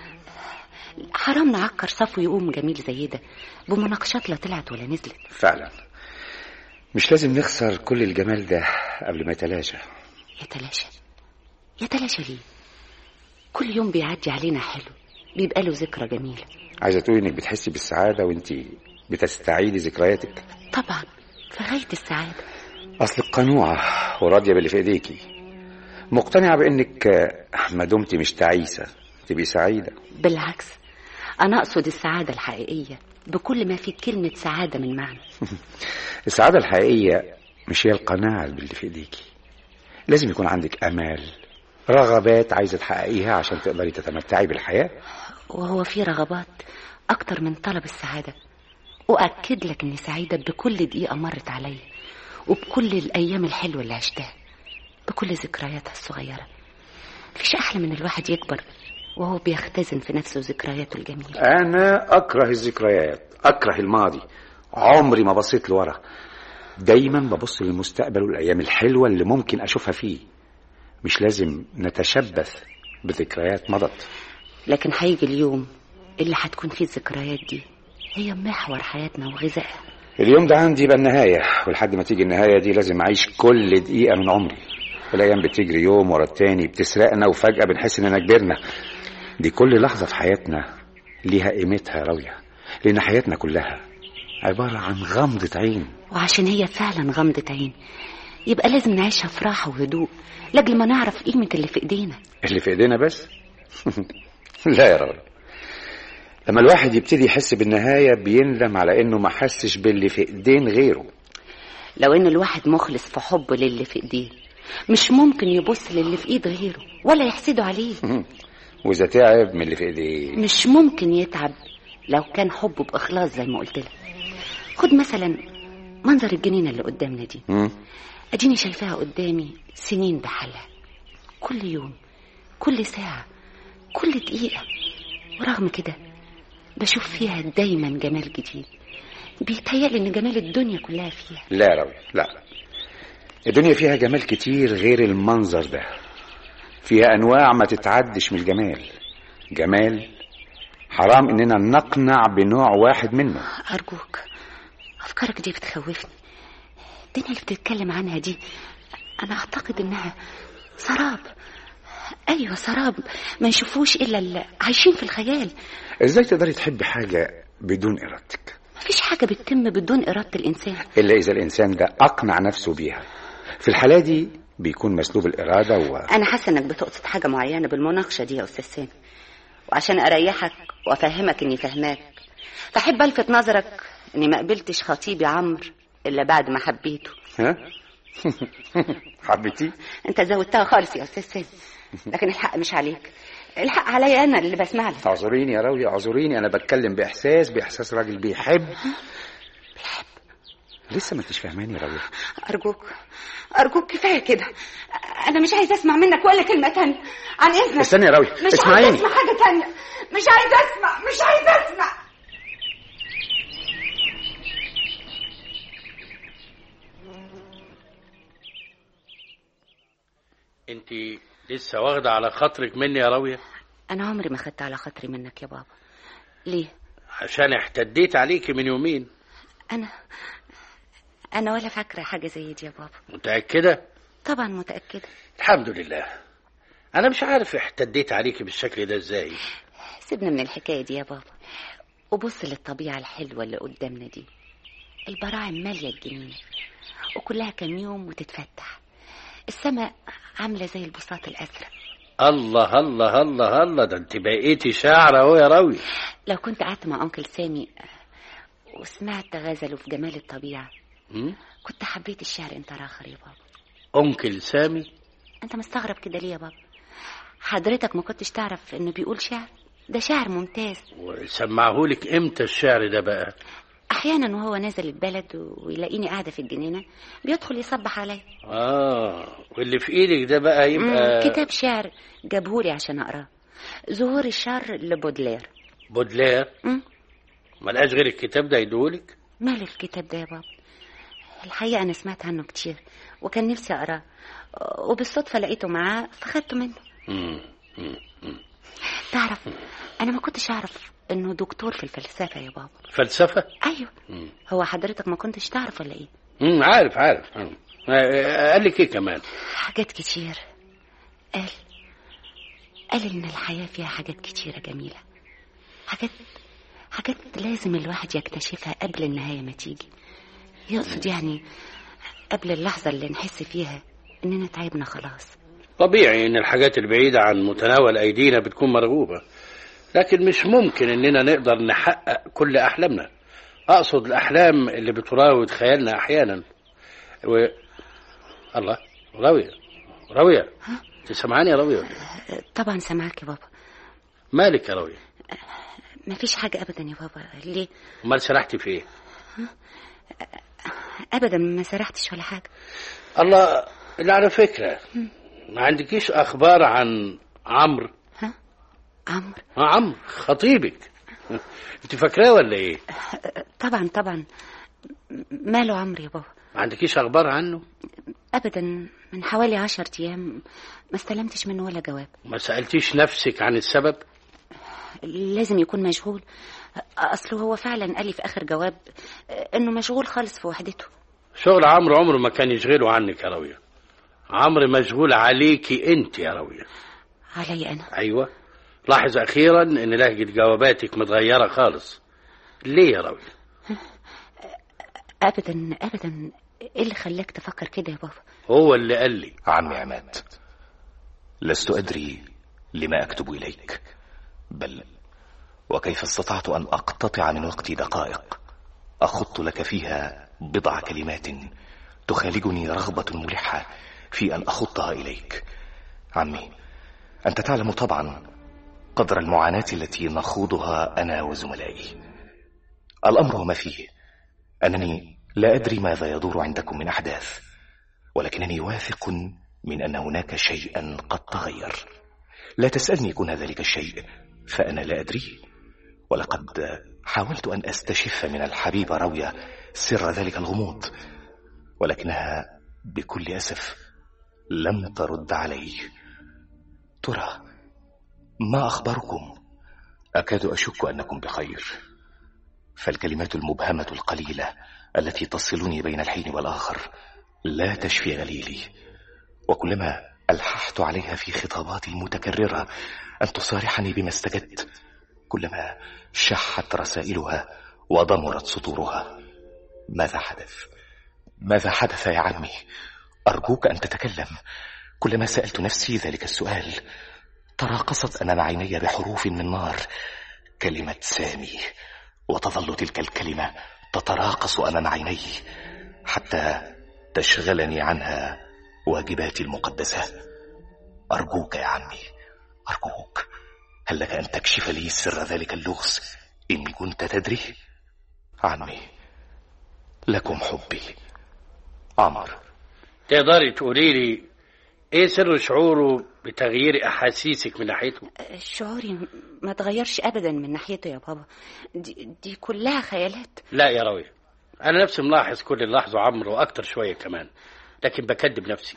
حرام نعكر صفو يقوم جميل زي ده بمناقشات لا طلعت ولا نزلت فعلا مش لازم نخسر كل الجمال ده قبل ما يتلاشى يتلاشى يتلاشى ليه كل يوم بيعدي علينا حلو بيبقى له ذكرى جميله عايزة تقولي انك بتحسي بالسعادة وانت بتستعيدي ذكرياتك طبعا في غايه السعاده اصلك قنوعة وراضية باللي في ايديكي مقتنعة بانك آه، ما دمتي مش تعيسة تبقي سعيدة بالعكس انا اقصد السعاده الحقيقيه بكل ما في كلمه سعاده من معنى السعادة الحقيقية مش هي القناعة باللي في ايديكي لازم يكون عندك امال رغبات عايزة تحققيها عشان تقدري تتمتعي بالحياة وهو في رغبات اكتر من طلب السعاده اؤكد لك اني سعيده بكل دقيقه مرت عليا وبكل الايام الحلوه اللي عشتها بكل ذكرياتها الصغيره مفيش احلى من الواحد يكبر وهو بيختزن في نفسه ذكرياته الجميله انا اكره الذكريات اكره الماضي عمري ما بصيت لورا دايما ببص للمستقبل والايام الحلوه اللي ممكن اشوفها فيه مش لازم نتشبث بذكريات مضت لكن هيجي اليوم اللي هتكون فيه الذكريات دي هي محور حياتنا وغذائها اليوم ده عندي يبقى النهايه ولحد ما تيجي النهايه دي لازم اعيش كل دقيقه من عمري الايام بتجري يوم ورا التاني بتسرقنا وفجاه بنحس اننا كبرنا دي كل لحظه في حياتنا ليها قيمتها يا راويه لان حياتنا كلها عباره عن غمضه عين وعشان هي فعلا غمضة عين يبقى لازم نعيشها في راحة وهدوء لأجل ما نعرف قيمة اللي في إيدينا اللي في ايدينا بس لا يا راجل لما الواحد يبتدي يحس بالنهاية بيندم على انه ما حسش باللي في ايدين غيره لو إن الواحد مخلص في حبه للي في إيديه مش ممكن يبص للي في إيد غيره ولا يحسده عليه واذا تعب من اللي في ايديه مش ممكن يتعب لو كان حبه بإخلاص زي ما قلت لك خد مثلا منظر الجنينة اللي قدامنا دي مم. أديني شايفاها قدامي سنين بحالها كل يوم كل ساعة كل دقيقة ورغم كده بشوف فيها دايما جمال جديد بيتهيألي إن جمال الدنيا كلها فيها لا يا راوي لا الدنيا فيها جمال كتير غير المنظر ده فيها انواع ما تتعدش من الجمال جمال حرام اننا نقنع بنوع واحد منه أرجوك أفكارك دي بتخوفني الدنيا اللي بتتكلم عنها دي أنا أعتقد إنها سراب أيوة سراب ما يشوفوش إلا اللي عايشين في الخيال ازاي تقدري تحبي حاجة بدون ارادتك مفيش حاجة بتتم بدون إرادة الإنسان الا اذا الانسان ده اقنع نفسه بيها في الحالة دي بيكون مسلوب الارادة و... أنا حاسة إنك بتقصد حاجة معينة بالمناقشة دي يا أستاذ سامي وعشان أريحك وأفهمك إني فهماك فأحب ألفت نظرك إني ما قبلتش خطيبي عمرو إلا بعد ما حبيته ها حبيتي أنت زودتها خالص يا أستاذ سامي لكن الحق مش عليك الحق عليا أنا اللي بسمع لك اعذريني يا راوية اعذريني انا بتكلم باحساس باحساس راجل بيحب لسه ما انتش فاهماني يا راوية أرجوك أرجوك كفاية كده أنا مش عايزة أسمع منك ولا كلمة تانية عن إذنك استني يا راوية مش عايزة اسمعيني أسمع حاجة تانية مش عايزة أسمع مش عايزة أسمع انت لسه واخده على خاطرك مني يا راويه أنا عمري ما خدت على خاطري منك يا بابا ليه عشان احتديت عليكي من يومين أنا أنا ولا فاكرة حاجة زي دي يا بابا متاكده طبعا متأكدة الحمد لله انا مش عارف احتديت عليكي بالشكل ده ازاي سيبنا من الحكاية دي يا بابا وبص للطبيعة الحلوة اللي قدامنا دي البراعم مالية الجنينة وكلها كام يوم وتتفتح السماء عاملة زي البساط الأزرق الله الله الله الله ده انت بقيتي شاعرة اهو يا راوي لو كنت قعدت مع أنكل سامي وسمعت غزله في جمال الطبيعة م? كنت حبيت الشعر انت راخر يا بابا انكل سامي انت مستغرب كده ليه يا بابا حضرتك ما كنتش تعرف انه بيقول شعر ده شعر ممتاز وسمعهولك امتى الشعر ده بقى احيانا وهو نازل البلد ويلاقيني قاعده في الجنينه بيدخل يصبح عليا اه واللي في ايدك ده بقى يبقى مم، كتاب شعر جابهولي عشان اقراه ظهور الشر لبودلير بودلير مم. ملقاش غير الكتاب ده يدولك مال الكتاب ده يا بابا الحقيقة أنا سمعت عنه كتير وكان نفسي أقراه وبالصدفة لقيته معاه فخدته منه مم. مم. مم. تعرف أنا ما كنتش أعرف إنه دكتور في الفلسفة يا بابا فلسفة أيوه مم. هو حضرتك ما كنتش تعرف ولا إيه مم. عارف عارف مم. آه، قال لك ايه كمان حاجات كتير قال قال إن الحياة فيها حاجات كتيرة جميلة حاجات حاجات لازم الواحد يكتشفها قبل النهاية ما تيجي يقصد يعني قبل اللحظة اللي نحس فيها إننا تعبنا خلاص طبيعي ان الحاجات البعيدة عن متناول ايدينا بتكون مرغوبة لكن مش ممكن اننا نقدر نحقق كل احلامنا اقصد الاحلام اللي بتراود خيالنا احيانا و... الله راوية راوية انت سامعاني يا راوية ولا إيه؟ طبعا سامعك يا بابا مالك يا راوية مفيش حاجة أبدا يا بابا ليه امال سرحتي في ايه أبدا ما سرحتش ولا حاجة الله اللي على فكرة ما عندكيش اخبار عن عمرو عمرو اه عمرو خطيبك انت فاكراه ولا ايه طبعا طبعا ماله عمرو يا بابا ما عندكيش اخبار عنه أبدا من حوالي عشر أيام ما استلمتش منه ولا جواب ما سألتيش نفسك عن السبب لازم يكون مشغول أصله هو فعلا قال لي في آخر جواب إنه مشغول خالص في وحدته شغل عمرو عمره ما كان يشغله عنك يا راوية عمرو مشغول عليكي انت يا راوية علي أنا ايوه لاحظ اخيرا ان لهجة جواباتك متغيرة خالص ليه يا راوية أبدا أبدا إيه اللي خلاك تفكر كده يا بابا هو اللي قال لي عمي عماد لست أدري لما أكتب إليك بل وكيف استطعت أن أقتطع من وقتي دقائق أخط لك فيها بضع كلمات تخالجني رغبة ملحة في أن أخطها إليك عمي أنت تعلم طبعا قدر المعاناة التي نخوضها أنا وزملائي الأمر وما فيه أنني لا أدري ماذا يدور عندكم من أحداث ولكنني واثق من أن هناك شيئا قد تغير لا تسألني كن ذلك الشيء فأنا لا أدري ولقد حاولت أن أستشف من الحبيبة راوية سر ذلك الغموض ولكنها بكل أسف لم ترد علي ترى ما أخباركم أكاد أشك أنكم بخير فالكلمات المبهمة القليلة التي تصلني بين الحين والآخر لا تشفي غليلي وكلما ألححت عليها في خطاباتي المتكررة أن تصارحني بما استجدت كلما شحت رسائلها وضمرت سطورها ماذا حدث ماذا حدث يا عمي أرجوك أن تتكلم كلما سألت نفسي ذلك السؤال تراقصت أمام عيني بحروف من نار كلمة سامي وتظل تلك الكلمة تتراقص أمام عيني حتى تشغلني عنها واجباتي المقدسة أرجوك يا عمي أرجوك هل لك أن تكشف لي سر ذلك اللغز إن كنت تدري عمي لكم حبي عمر تقدري تقولي لي ايه سر شعوره بتغيير احاسيسك من ناحيته شعوري ما تغيرش أبدا من ناحيته يا بابا دي, دي كلها خيالات لا يا راوية انا نفسي ملاحظ كل اللي لاحظه عمرو واكتر شوية كمان لكن بكذب نفسي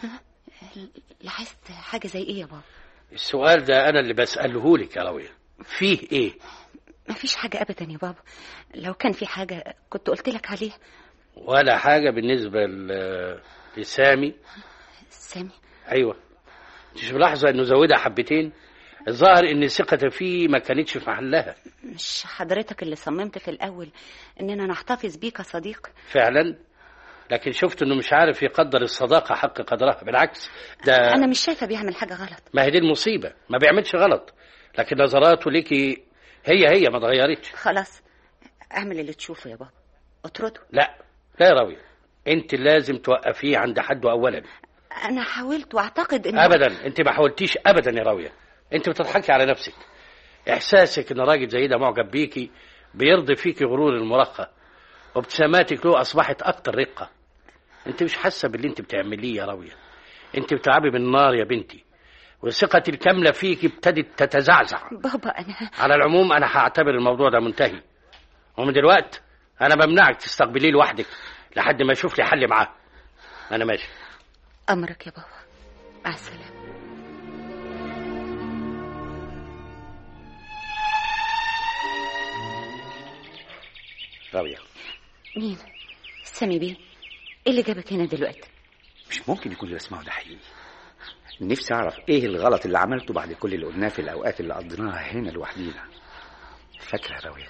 لاحظت حاجة زي إيه يا بابا السؤال ده انا اللي بسأله لك يا راوية فيه ايه ما فيش حاجة أبدا يا بابا لو كان في حاجة كنت قلت لك عليها ولا حاجة بالنسبة ل- لسامي سامي ايوه مش ملاحظة انه زودها حبتين الظاهر ان ثقته فيه ما كانتش في محلها مش حضرتك اللي صممت في الأول إننا نحتفظ بيه كصديق فعلا لكن شفت انه مش عارف يقدر الصداقة حق قدرها بالعكس ده أنا مش شايفة بيعمل حاجة غلط ما هي دي المصيبة ما بيعملش غلط لكن نظراته ليكي هي هي ما اتغيرتش خلاص اعمل اللي تشوفه يا بابا اطرده لا لا يا راوية انت لازم توقفيه عند حده اولا أنا حاولت وأعتقد إنه ابدا انت ما حاولتيش ابدا يا راوية انت بتضحكي على نفسك احساسك ان راجل زي ده معجب بيكي بيرضي فيكي غرور المرخى وابتساماتك له اصبحت اكتر رقه انت مش حاسه باللي انت بتعمليه يا راويه انت بتلعبي بالنار يا بنتي وثقتي الكامله فيك ابتدت تتزعزع بابا انا على العموم انا هعتبر الموضوع ده منتهي ومن دلوقتي انا بمنعك تستقبليه لوحدك لحد ما اشوف لي حل معاه انا ماشي امرك يا بابا مع السلامه راوية مين سامي بيه ايه اللي جابك هنا دلوقتي مش ممكن يكون اللي بسمعه ده حقيقي نفسي اعرف ايه الغلط اللي عملته بعد كل اللي قلناه في الاوقات اللي قضيناها هنا لوحدينا فاكره يا راوية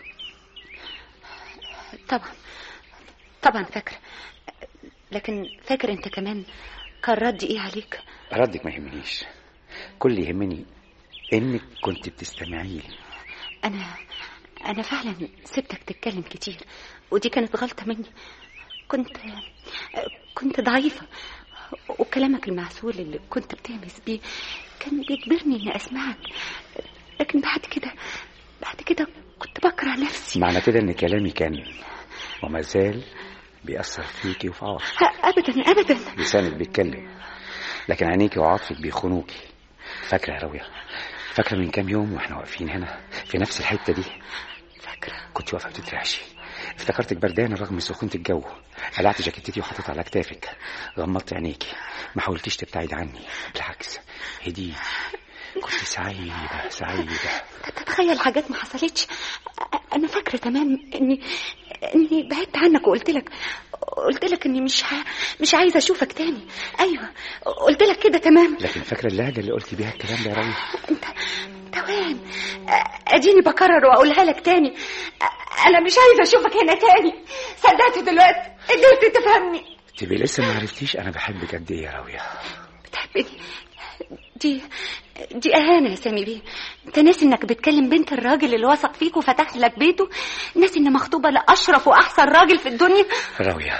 طبعا طبعا فاكره لكن فاكر انت كمان كان ردي ايه عليك ردك ما يهمنيش كل اللي يهمني انك كنت بتستمعي لي انا انا فعلا سبتك تتكلم كتير ودي كانت غلطه مني كنت كنت ضعيفه وكلامك المعسول اللي كنت بتهمس بيه كان بيجبرني اني اسمعك لكن بعد كده بعد كده كنت بكره نفسي معنى كده ان كلامي كان وما زال بيأثر فيكي وفي عواطفك ابدا ابدا لسانك بيتكلم لكن عينيكي وعاطفك بيخونوكي فاكره يا راوية فاكره من كام يوم واحنا واقفين هنا في نفس الحته دي فاكره كنت واقفه بتترعشي افتكرتك بردانه رغم سخونه الجو قلعت جاكيتتي وحطيتها على كتافك غمضت عينيكي ما حاولتيش تبتعد عني بالعكس هدي كنت سعيده سعيده تتخيل حاجات ما حصلتش انا فاكره تمام اني اني بعدت عنك وقلت لك قلت لك اني مش ه... مش عايزه اشوفك تاني ايوه قلت لك كده تمام لكن فاكره اللهجه اللي قلت بيها الكلام ده يا راوية انت انت وين اديني بكرر واقولها لك تاني انا مش عايزه اشوفك هنا تاني صدقت دلوقتي قدرت تفهمني تبقي لسه ما عرفتيش انا بحبك قد ايه يا راوية بتحبني دي دي اهانه يا سامي بيه انت ناسي انك بتكلم بنت الراجل اللي وثق فيك وفتح لك بيته ناسي ان مخطوبه لاشرف واحسن راجل في الدنيا راوية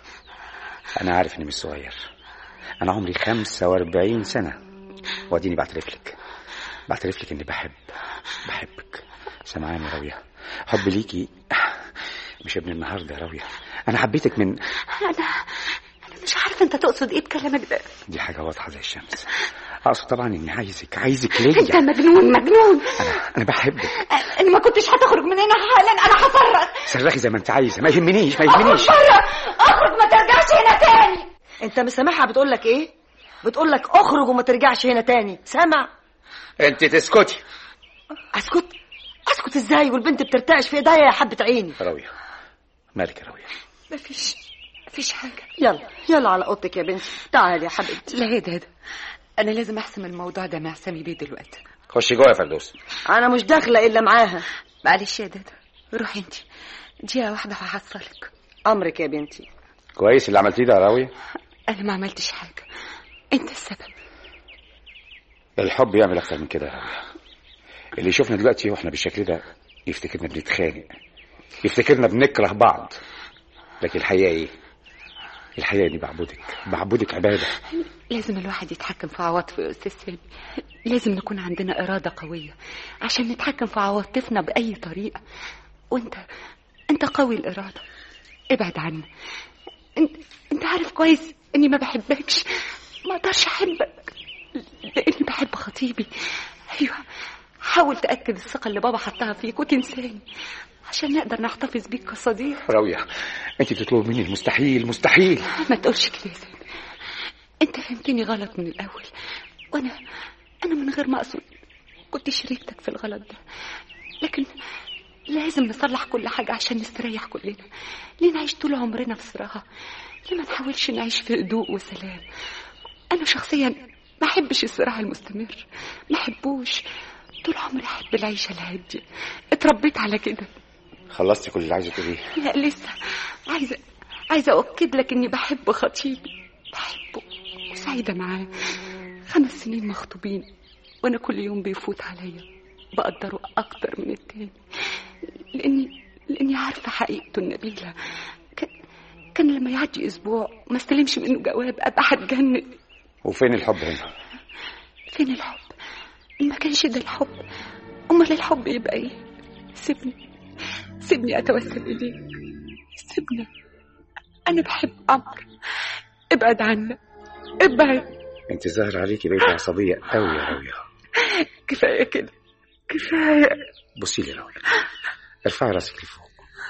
انا عارف اني مش صغير انا عمري 45 سنه واديني بعترف لك بعترف لك اني بحب بحبك سمعاني يا راوية حب ليكي مش ابن النهارده يا راوية انا حبيتك من انا انا مش عارفه انت تقصد ايه بكلامك ده دي حاجه واضحه زي الشمس اقصد طبعا اني عايزك عايزك انت ليا مجنون مجنون انا انا بحبك ان ما كنتش هتخرج من هنا حالا انا هفرق صرخي زي ما انت عايزه ما يهمنيش ما يهمنيش بره اخرج ما ترجعش هنا تاني انت مش سامعها بتقول لك ايه بتقول لك اخرج وما ترجعش هنا تاني سامع انت تسكتي اسكت اسكت ازاي والبنت بترتعش في ايديا يا حبه عيني راوية مالك يا راوية مفيش مفيش حاجه يلا يلا على اوضتك يا بنتي تعالي يا حبيبتي لا يا دادا انا لازم احسم الموضوع ده مع سامي بيه دلوقتي خشي جوه يا فردوس انا مش داخله الا معاها معلش يا دادا روحي انت دقيقه واحده وهحصلك امرك يا بنتي كويس اللي عملتيه ده يا راوية انا ما عملتش حاجه انت السبب الحب يعمل اكتر من كده يا راوية اللي يشوفنا دلوقتي واحنا بالشكل ده يفتكرنا بنتخانق يفتكرنا بنكره بعض لكن الحقيقه ايه الحقيقه اني بعبدك بعبدك عباده لازم الواحد يتحكم في عواطفه يا استاذ سامي لازم نكون عندنا اراده قويه عشان نتحكم في عواطفنا باي طريقه وانت انت قوي الاراده ابعد عني انت انت عارف كويس اني ما بحبكش ما اقدرش احبك لاني بحب خطيبي ايوه حاول تاكد الثقه اللي بابا حطها فيك وتنساني عشان نقدر نحتفظ بيك كصديق راوية انت بتطلب مني المستحيل مستحيل ما تقولش كده يا سامي انت فهمتني غلط من الاول وانا انا من غير ما اقصد كنت شريكتك في الغلط ده لكن لازم نصلح كل حاجة عشان نستريح كلنا ليه نعيش طول عمرنا في صراع ليه ما نحاولش نعيش في هدوء وسلام انا شخصيا ما احبش الصراع المستمر ما احبوش طول عمري احب العيشة الهادية اتربيت على كده خلصتي كل اللي عايزه تقوليه لا لسه عايزة عايزة أؤكد لك إني بحب خطيبي بحبه وسعيدة معاه خمس سنين مخطوبين وأنا كل يوم بيفوت عليا بقدره أكتر من التاني لأني لأني عارفة حقيقته النبيلة كان كان لما يعدي أسبوع ما استلمش منه جواب أبقى هتجنن وفين الحب هنا فين الحب ما كانش ده الحب أمال الحب يبقى إيه سيبني سيبني أتوسل إليك سيبنا أنا بحب عمرو ابعد عنا ابعد انت ظاهر عليكي بقيتي عصبية قوي يا راوية كفاية كده كفاية بصي لي يا راوية ارفعي راسك لفوق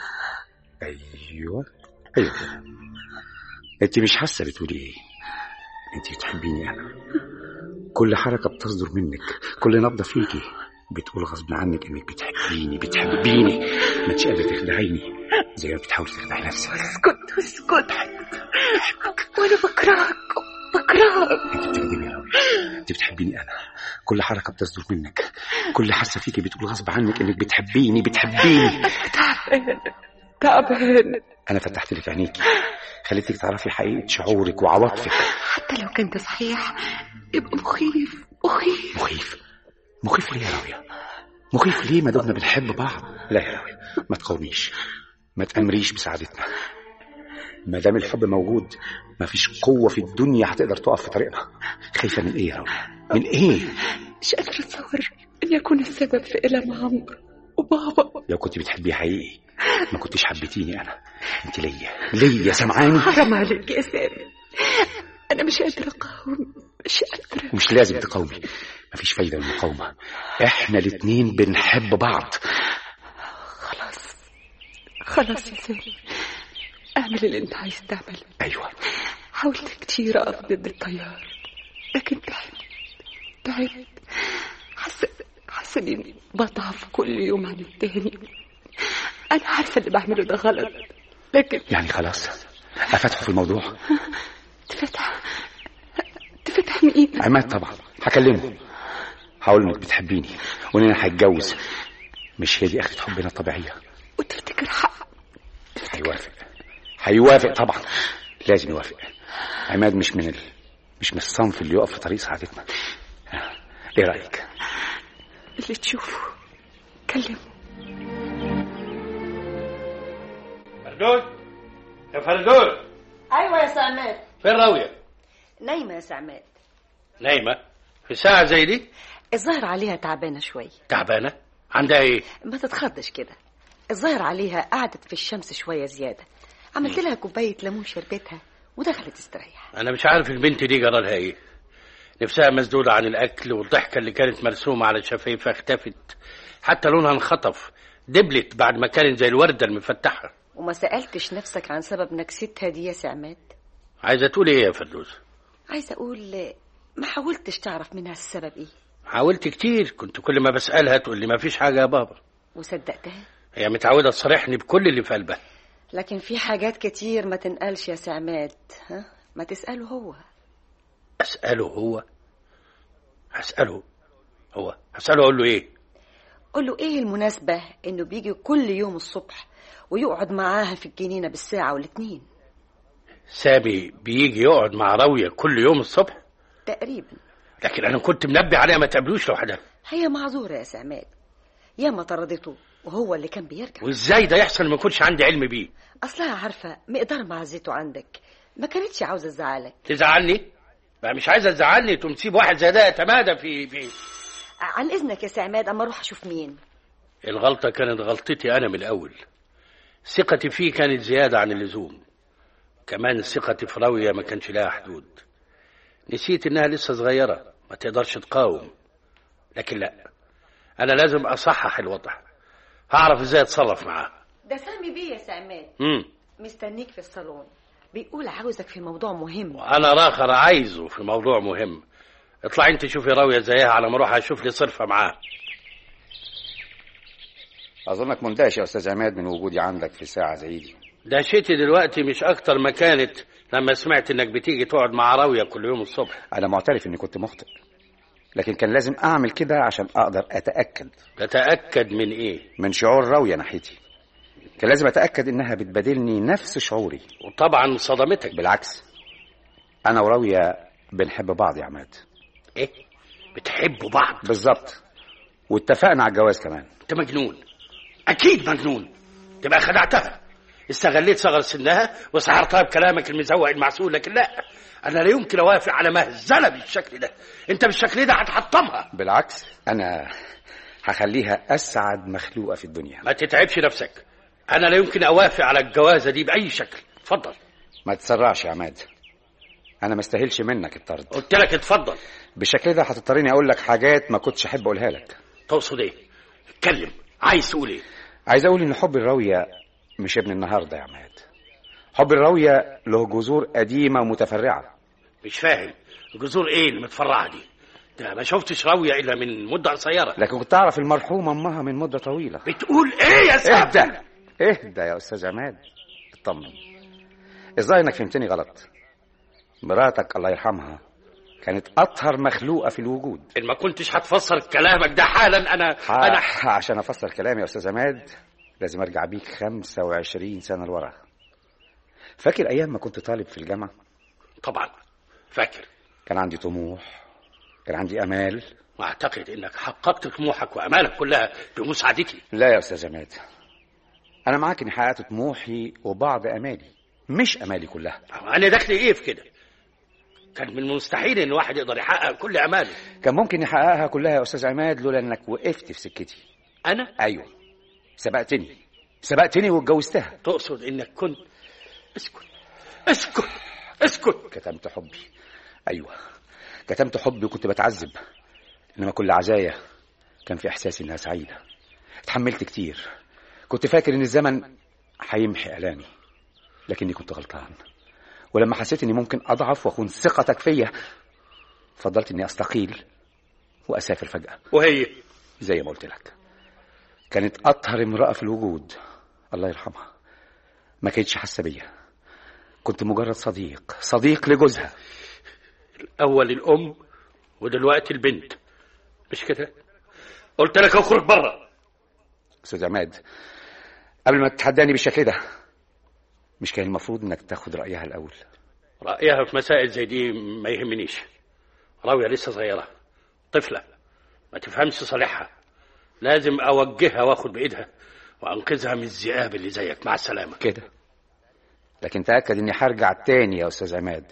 ايوه ايوه كده انت مش حاسة بتقولي ايه انت بتحبيني انا كل حركة بتصدر منك كل نبضة فيكي بتقول غصب عنك انك بتحبيني بتحبيني ما انتش قادرة تخدعيني زي ما بتحاولي تخدعي نفسك اسكت اسكت وأنا بكرهك بكرهك انت بتكذبي يا راوية انت بتحبيني انا كل حركة بتصدر منك كل حاسة فيكي بتقول غصب عنك انك بتحبيني بتحبيني تعبان تعبان انا فتحت لك عينيكي خليتك تعرفي حقيقة شعورك وعواطفك حتى لو كان ده صحيح يبقى مخيف مخيف مخيف مخيف ليه يا راوية مخيف ليه ما دمنا بنحب بعض لا يا راوية ما تقاوميش ما تأمريش بسعادتنا ما دام الحب موجود ما فيش قوة في الدنيا هتقدر تقف في طريقنا خايفة من ايه يا راوية من ايه مش قادرة أتصور إن يكون السبب في إلم عمرو وبابا لو كنت بتحبيه حقيقي ما كنتش حبيتيني انا انت ليا ليا سامعاني حرام عليك يا سامي أنا مش قادرة أقاوم مش قادرة ومش لازم تقاومي مفيش فايدة من المقاومة احنا الاتنين بنحب بعض خلاص خلاص يا سامي اعمل اللي انت عايز تعمله ايوه حاولت كتير اقف ضد التيار لكن تعبت تعبت حاسه حاسه اني بضعف كل يوم عن التاني انا عارفه اللي بعمله ده غلط لكن يعني خلاص افتحوا في الموضوع تفتح تفتح مين عماد طبعا هكلمه هقول انك بتحبيني واننا هنتجوز مش هي دي اخرة حبنا الطبيعية وتفتكر حق هيوافق هيوافق طبعا لازم يوافق عماد مش من ال... مش من الصنف اللي يقف في طريق سعادتنا ايه رايك اللي تشوفه كلمه فردوس يا فردوس ايوه يا سعماد فين راوية نايمه يا سعماد نايمة في ساعة زي دي الظاهر عليها تعبانه شويه تعبانة عندها ايه ما تتخضش كده الظاهر عليها قعدت في الشمس شويه زياده عملت لها كوبايه ليمون شربتها ودخلت تستريح انا مش عارف البنت دي جرى لها ايه نفسها مسدودة عن الاكل والضحكة اللي كانت مرسومة على شفايفها اختفت حتى لونها انخطف دبلت بعد ما كانت زي الوردة المفتحة وما سالتش نفسك عن سبب نكستها دي يا سعماد عايزة تقول ايه يا فردوس عايزه اقول ما حاولتش تعرف منها السبب ايه حاولت كتير كنت كل ما بسألها تقول لي ما فيش حاجة يا بابا وصدقتها هي متعودة تصارحني بكل اللي في قلبها لكن في حاجات كتير ما تنقالش يا سعماد ها ما تساله هو أسأله هو هسأله هو هسأله أقول له إيه قول له ايه المناسبة انه بيجي كل يوم الصبح ويقعد معاها في الجنينة بالساعة والاتنين سامي بيجي يقعد مع راوية كل يوم الصبح تقريبا لكن أنا كنت منبه عليها ما تقابلوش لوحدها هي معذورة يا سعماد ياما طردته وهو اللي كان بيرجع وإزاي ده يحصل ما يكونش عندي علم بيه اصلها عارفة مقدار معزته عندك ما كانتش عاوزة تزعلك تزعلني بقى مش عايزة تزعلني تقوم تسيب واحد زي ده يتمادى في في عن اذنك يا سعماد اما اروح اشوف مين الغلطة كانت غلطتي أنا من الأول ثقتي فيه كانت زيادة عن اللزوم كمان ثقتي في راوية ما كانش لها حدود نسيت إنها لسه صغيرة ما تقدرش تقاوم لكن لا أنا لازم أصحح الوضع هعرف إزاي أتصرف معاه ده سامي بيه يا سعماد امم مستنيك في الصالون بيقول عاوزك في موضوع مهم وأنا راخر عايزه في موضوع مهم اطلعي انت شوفي راوية زيها على ما اروح اشوف لي صرفة معاه اظنك مندهش يا استاذ عماد من وجودي عندك في ساعه زي دي دهشتي دلوقتي مش اكتر ما كانت لما سمعت انك بتيجي تقعد مع راوية كل يوم الصبح انا معترف اني كنت مخطئ لكن كان لازم اعمل كده عشان اقدر اتاكد تتأكد من ايه من شعور راويه ناحيتي كان لازم اتاكد انها بتبادلني نفس شعوري وطبعا صدمتك بالعكس انا وراويه بنحب بعض يا عماد ايه بتحبوا بعض بالظبط واتفقنا على الجواز كمان انت مجنون اكيد مجنون تبقى خدعتها استغليت صغر سنها وسحرتها بكلامك المزوق المعسول لكن لا انا لا يمكن اوافق على مهزله بالشكل ده انت بالشكل ده هتحطمها بالعكس انا هخليها اسعد مخلوقه في الدنيا ما تتعبش نفسك انا لا يمكن اوافق على الجوازه دي باي شكل اتفضل ما تسرعش يا عماد انا ما استاهلش منك الطرد قلت لك اتفضل بالشكل ده هتضطرني اقول لك حاجات ما كنتش احب اقولها لك تقصد ايه اتكلم عايز تقول ايه عايز اقول ان حب الراويه مش ابن النهارده يا عماد حب الراويه له جذور قديمه ومتفرعه مش فاهم جذور ايه اللي متفرعه دي ده ما شفتش راويه الا من مده قصيره لكن كنت اعرف المرحومه امها من مده طويله بتقول ايه يا سعد اهدى اهدى يا استاذ عماد اطمن الظاهر انك فهمتني غلط مراتك الله يرحمها كانت اطهر مخلوقه في الوجود ان ما كنتش هتفسر كلامك ده حالا انا انا ح- عشان افسر كلامي يا استاذ عماد لازم ارجع بيك 25 سنه لورا فاكر ايام ما كنت طالب في الجامعه طبعا فاكر كان عندي طموح كان عندي امال واعتقد انك حققت طموحك وامالك كلها بمساعدتي لا يا استاذ عماد انا معاك اني حققت طموحي وبعض امالي مش امالي كلها انا دخلي ايه في كده كان من المستحيل ان واحد يقدر يحقق كل اماله كان ممكن يحققها كلها يا استاذ عماد لولا انك وقفت في سكتي انا ايوه سبقتني سبقتني واتجوزتها تقصد انك كنت اسكت اسكت اسكت كتمت حبي ايوه كتمت حبي وكنت بتعذب انما كل عزايا كان في احساسي انها سعيده اتحملت كتير كنت فاكر ان الزمن هيمحي الامي لكني كنت غلطان ولما حسيت اني ممكن اضعف واخون ثقتك فيا فضلت اني استقيل واسافر فجاه وهي زي ما قلت لك كانت اطهر امراه في الوجود الله يرحمها ما كانتش حاسه بيا كنت مجرد صديق صديق لجوزها الاول الام ودلوقتي البنت مش كده قلت لك اخرج بره استاذ عماد قبل ما تتحداني بالشكل ده مش كان المفروض انك تاخد رايها الاول رايها في مسائل زي دي ما يهمنيش راويه لسه صغيره طفله ما تفهمش صالحها لازم اوجهها واخد بايدها وانقذها من الذئاب اللي زيك مع السلامه كده لكن تاكد اني هرجع تاني يا استاذ عماد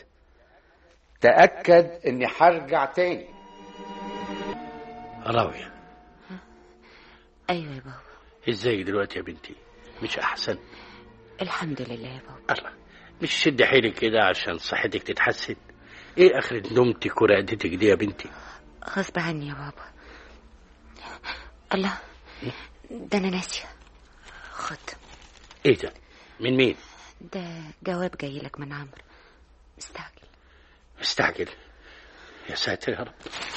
تاكد اني هرجع تاني راويه ايوه يا بابا ازاي دلوقتي يا بنتي مش احسن الحمد لله يا بابا الله مش شد حيلك كده عشان صحتك تتحسن ايه اخرة نومتك ورقدتك دي يا بنتي غصب عني يا بابا الله ده انا ناسيه خد ايه ده من مين ده جواب جاي لك من عمرو مستعجل مستعجل يا ساتر يا رب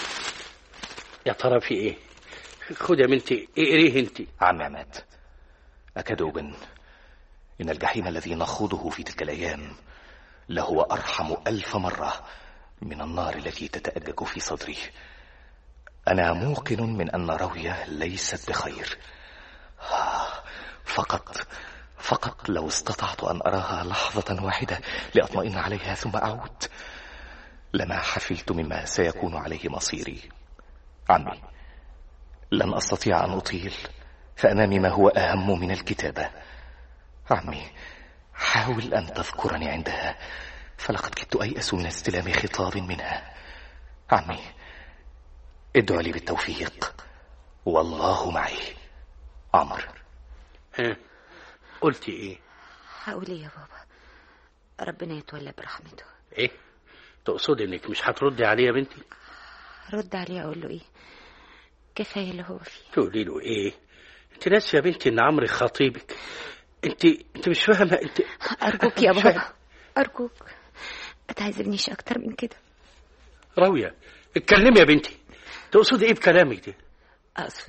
يا ترى في ايه خد يا بنتي اقريه انت عم عماد أكاد أبن إن الجحيم الذي نخوضه في تلك الأيام لهو أرحم ألف مرة من النار التي تتأجج في صدري أنا موقن من أن روية ليست بخير آه، فقط فقط لو استطعت أن أراها لحظة واحدة لأطمئن عليها ثم أعود لما حفلت مما سيكون عليه مصيري عمي لن أستطيع أن أطيل فأمامي ما هو أهم من الكتابة عمي حاول أن تذكرني عندها فلقد كدت أيأس من استلام خطاب منها عمي ادعو لي بالتوفيق والله معي عمر ها قلتي ايه هقول ايه يا بابا ربنا يتولى برحمته ايه تقصدي انك مش هتردي عليه يا بنتي رد عليه اقول له ايه كفايه اللي هو فيه تقولي له ايه انت ناسيه يا بنتي ان عمرو خطيبك انت انت مش فاهمه انت ارجوك يا مش فاهم. بابا ارجوك ما تعذبنيش اكتر من كده راويه اتكلمي يا بنتي تقصدي ايه بكلامك ده اقصد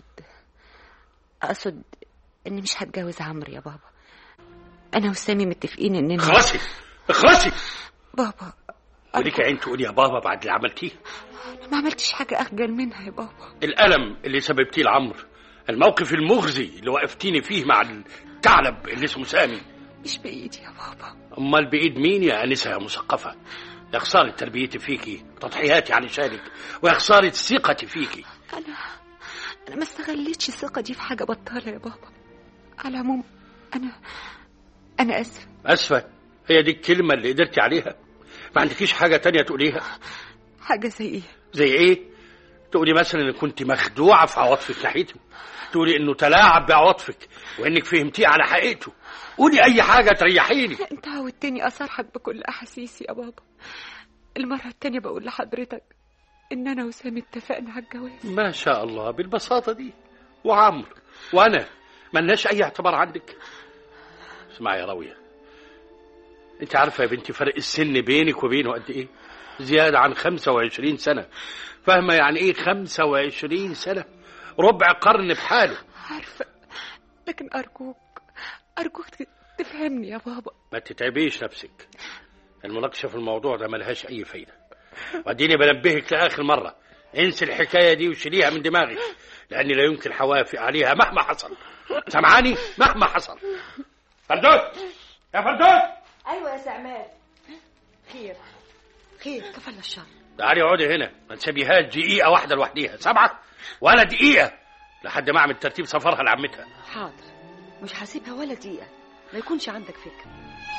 اقصد اني مش هتجوز عمرو يا بابا انا وسامي متفقين اننا خلاصي اخلصي بابا وليك عين تقولي يا بابا بعد اللي عملتيه انا ما عملتش حاجه اخجل منها يا بابا الألم اللي سببتيه لعمرو الموقف المخزي اللي وقفتيني فيه مع الثعلب اللي اسمه سامي مش بايدي يا بابا امال بايد مين يا انسه يا مثقفه يا خساره تربيتي فيكي وتضحياتي علشانك ويا خساره ثقتي فيكي انا انا ما استغلتش الثقه دي في حاجه بطاله يا بابا على العموم انا انا اسفه اسفه هي دي الكلمه اللي قدرتي عليها ما عندكيش حاجه تانية تقوليها حاجه زي ايه زي ايه تقولي مثلا ان كنت مخدوعه في عواطفك ناحيته تقولي انه تلاعب بعواطفك وانك فهمتيه على حقيقته قولي اي حاجه تريحيني انت عودتني اصارحك بكل احاسيسي يا بابا المره التانية بقول لحضرتك ان انا وسامي اتفقنا على الجواز ما شاء الله بالبساطه دي وعمرو وانا ملناش اي اعتبار عندك اسمعي يا راويه انت عارفه يا بنتي فرق السن بينك وبينه قد ايه زياده عن 25 سنه فاهمه يعني ايه 25 سنه ربع قرن بحاله عارفه لكن ارجوك ارجوك تفهمني يا بابا ما تتعبيش نفسك المناقشه في الموضوع ده ملهاش اي فايده واديني بنبهك لاخر مره انسي الحكايه دي وشيليها من دماغك لاني لا يمكن حوافق عليها مهما حصل سمعاني مهما حصل فردوس يا فردوس ايوه يا سعماد خير خير كفلنا الشر تعالي اقعدي هنا ما تسيبيهاش دقيقه واحده لوحديها سامعه ولا دقيقه لحد ما اعمل ترتيب سفرها لعمتها حاضر مش هسيبها ولا دقيقه ما يكونش عندك فكره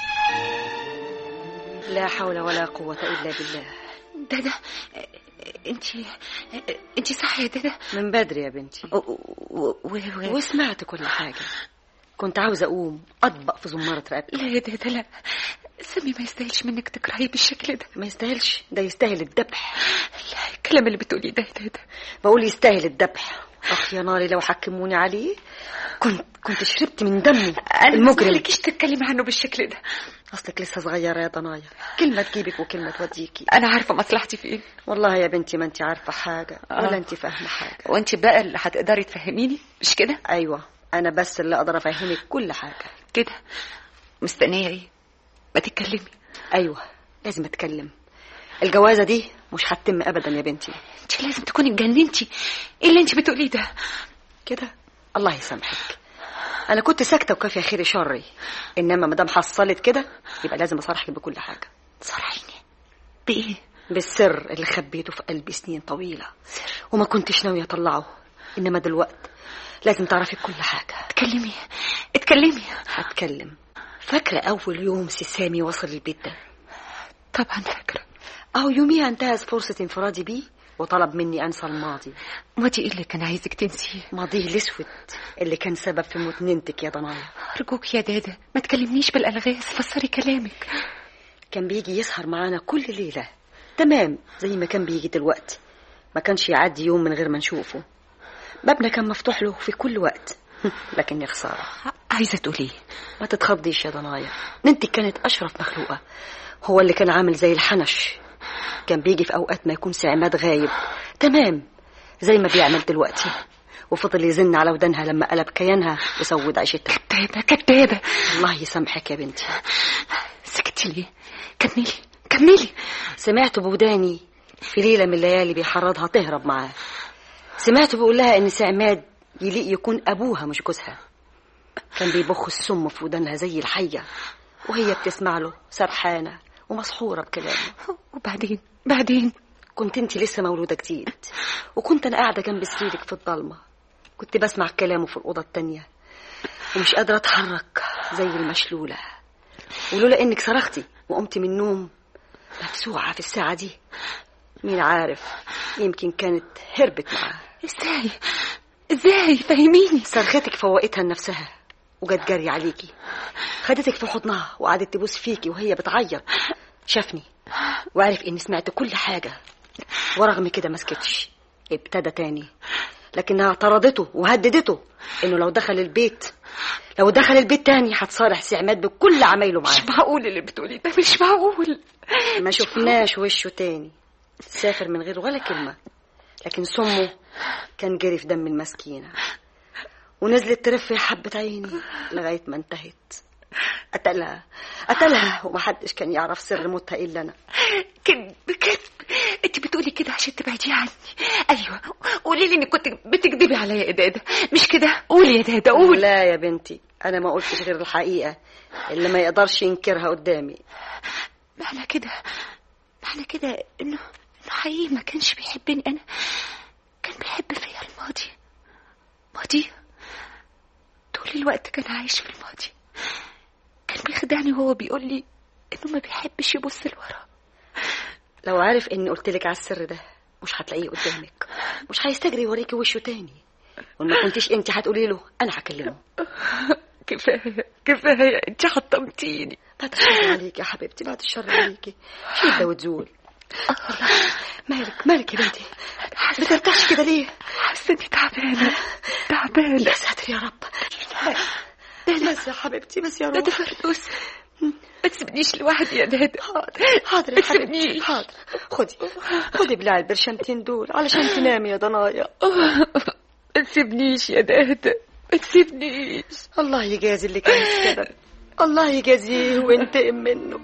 لا حول ولا قوه الا بالله دادا انت انت صح يا دادا من بدري يا بنتي و... و... و... وسمعت كل حاجه كنت عاوزه اقوم اطبق في زماره رقبتي لا يا دادا لا سامي ما يستاهلش منك تكرهيه بالشكل ده ما يستاهلش ده يستاهل الذبح لا الكلام اللي بتقوليه ده يا دادا بقول يستاهل الذبح اخ يا ناري لو حكموني عليه كنت كنت شربت من دمه انا المجرم ما تتكلمي عنه بالشكل ده اصلك لسه صغيره يا ضنايا كلمه تجيبك وكلمه توديكي انا عارفه مصلحتي فين والله يا بنتي ما انت عارفه حاجه ولا آه. انت فاهمه حاجه وانت بقى اللي هتقدري تفهميني مش كده ايوه انا بس اللي اقدر افهمك كل حاجه كده مستنيه ايه ما تتكلمي ايوه لازم اتكلم الجوازه دي مش هتتم ابدا يا بنتي انت لازم تكوني اتجننتي ايه اللي انت بتقوليه ده كده الله يسامحك انا كنت ساكته وكافيه خير شري انما ما دام حصلت كده يبقى لازم اصارحك بكل حاجه صرحيني بايه بالسر اللي خبيته في قلبي سنين طويله وما كنتش ناويه اطلعه انما دلوقتي لازم تعرفي كل حاجه اتكلمي اتكلمي هتكلم فاكره اول يوم سي سامي وصل البيت ده طبعا فاكره اهو يوميها انتهز فرصه انفرادي بيه وطلب مني انسى الماضي ماضي ايه اللي كان عايزك تنسيه ماضيه الاسود اللي كان سبب في موت ننتك يا ضنايا ارجوك يا دادا ما تكلمنيش بالالغاز فسري كلامك كان بيجي يسهر معانا كل ليله تمام زي ما كان بيجي دلوقتي ما كانش يعدي يوم من غير ما نشوفه بابنا كان مفتوح له في كل وقت لكن يا خساره عايزه تقولي ما تتخضيش يا ضنايا ننتك كانت اشرف مخلوقه هو اللي كان عامل زي الحنش كان بيجي في اوقات ما يكون سعماد غايب تمام زي ما بيعمل دلوقتي وفضل يزن على ودانها لما قلب كيانها وسود عيشتها كدابه كدابه الله يسامحك يا بنتي سكتي ليه كملي كملي سمعت بوداني في ليله من الليالي بيحرضها تهرب معاه سمعت بيقول لها ان سعماد يليق يكون ابوها مش جوزها كان بيبخ السم في ودانها زي الحيه وهي بتسمع له سرحانه ومسحوره بكلامه وبعدين بعدين كنت انت لسه مولوده جديد وكنت انا قاعده جنب سريرك في الضلمه كنت بسمع كلامه في الاوضه التانية ومش قادره اتحرك زي المشلوله ولولا انك صرختي وقمت من النوم مفسوعه في الساعه دي مين عارف يمكن كانت هربت معاه ازاي ازاي فهميني صرختك فوقتها لنفسها وجت جري عليكي خدتك في حضنها وقعدت تبوس فيكي وهي بتعيط شافني وعرف اني سمعت كل حاجه ورغم كده ما سكتش ابتدى تاني لكنها طردته وهددته انه لو دخل البيت لو دخل البيت تاني هتصارح سعماد بكل عمايله معاه مش معقول اللي بتقولي ده مش معقول ما شفناش وشه تاني سافر من غير ولا كلمة لكن سمه كان جري في دم المسكينة ونزلت ترف يا حبة عيني لغاية ما انتهت قتلها قتلها ومحدش كان يعرف سر موتها إلا أنا كذب كذب انت بتقولي كده عشان تبعدي عني ايوه قولي لي انك كنت بتكذبي عليا يا دادا مش كده قولي يا دادا قولي لا يا بنتي أنا ما قلتش غير الحقيقة اللي ما يقدرش ينكرها قدامي معنى كده معنى كده انه انه حقيقي ما كانش بيحبني انا كان بيحب فيا الماضي ماضي طول الوقت كان عايش في الماضي كان بيخدعني وهو بيقول لي انه ما بيحبش يبص لورا لو عارف إني قلت لك على السر ده مش هتلاقيه قدامك مش هيستجري يوريكي وشه تاني وما كنتيش انت هتقولي له انا هكلمه كفايه كفايه انت حطمتيني بعد الشر عليكي يا حبيبتي بعد الشر عليكي شدة وتزول الله مالك مالك يا بنتي بترتاحش كده ليه حاسه اني تعبانه تعبانه يا ساتر يا رب بس يا حبيبتي بس يا ندى رب فردوس ما تسيبنيش لوحدي يا ندى حاضر حاضر ما يا حبيبتي تسيبنيش. حاضر خدي خدي بلع البرشمتين دول علشان تنامي يا ضنايا ما تسيبنيش يا ندى ما تسيبنيش الله يجازي اللي كان السبب الله يجازيه وينتقم منه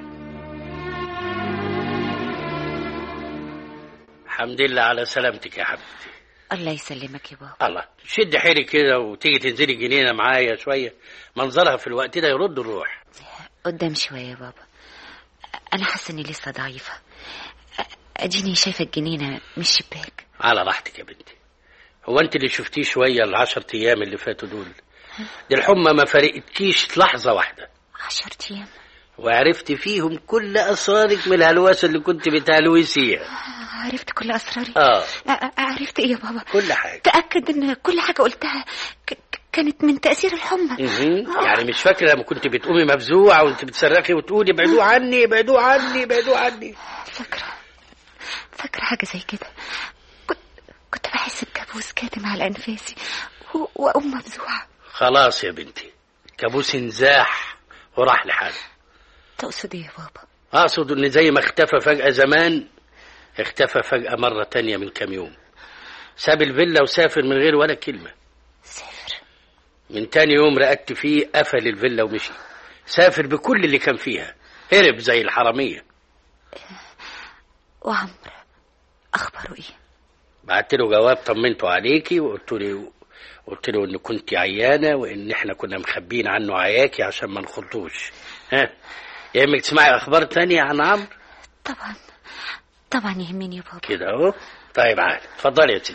الحمد لله على سلامتك يا حبيبتي الله يسلمك يا بابا الله شد حيلك كده وتيجي تنزلي جنينه معايا شويه منظرها في الوقت ده يرد الروح قدام شوية يا بابا أنا حاسة إني لسه ضعيفة أديني شايفة الجنينة من الشباك على راحتك يا بنتي هو انت اللي شفتيه شويه العشر ايام اللي فاتوا دول دي الحمى ما فرقتكيش لحظه واحده عشر أيام وعرفت فيهم كل اسرارك من الهلوسه اللي كنت بتهلوسيها عرفت كل أسراري اه أ- أ- عرفت إيه يا بابا كل حاجه تأكد إن كل حاجة قلتها ك- ك- كانت من تأثير الحمى مهم. يعني مش فاكره لما كنت بتقومي مفزوعه وانت بتصرخي وتقولي ابعدوا عني ابعدوا عني ابعدوا عني فاكرة فاكرة حاجة زي كده كنت كنت بحس بكابوس كاتم على أنفاسي و- وأقوم مفزوعة خلاص يا بنتي كابوس انزاح وراح لحاله تقصد إيه يا بابا اقصد ان زي ما اختفى فجأة زمان اختفى فجأة مرة تانية من كام يوم ساب الفيلا وسافر من غير ولا كلمة سافر من تاني يوم رقدت فيه قفل الفيلا ومشي سافر بكل اللي كان فيها هرب زي الحرامية وعمرو أخباره إيه بعت له جواب طمنته عليكي وقلت له قلت له ان كنت عيانه وان احنا كنا مخبيين عنه عياكي عشان ما نخلطوش ها يهمك تسمعي اخبار تانية عن عمرو طبعا طبعا يهمني يا بابا كده اهو طيب عادي اتفضلي يا سيدي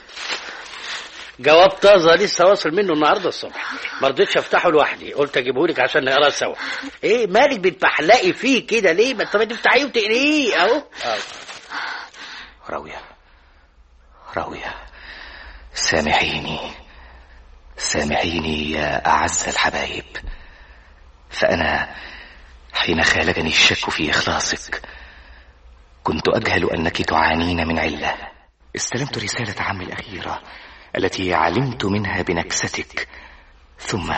جواب طازه لسه واصل منه النهارده الصبح ما رضيتش افتحه لوحدي قلت اجيبه لك عشان نقراه سوا ايه مالك بتبحلقي فيه كده ليه ما انت ما تفتحيه وتقريه اهو أهو. راوية راوية سامحيني سامحيني يا أعز الحبايب فأنا حين خالجني الشك في إخلاصك كنت أجهل أنك تعانين من علة استلمت رسالة عمي الأخيرة التي علمت منها بنكستك ثم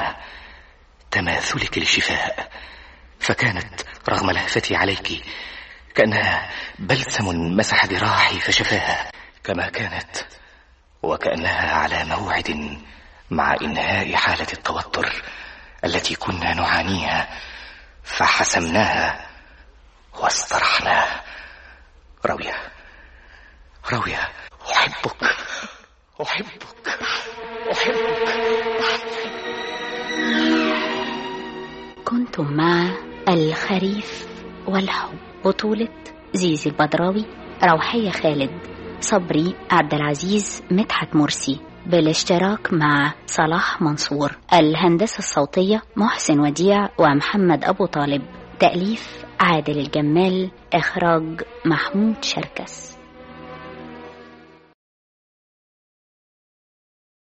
تماثلك للشفاء فكانت رغم لهفتي عليك كأنها بلسم مسح جراحي فشفاها كما كانت وكأنها على موعد مع إنهاء حالة التوتر التي كنا نعانيها فحسمناها واسترحناها راوية راوية أحبك أحبك أحبك كنتم مع الخريف والحب بطولة زيزي البدراوي روحية خالد صبري عبد العزيز مدحت مرسي بالاشتراك مع صلاح منصور الهندسة الصوتية محسن وديع ومحمد أبو طالب تأليف عادل الجمال إخراج محمود شركس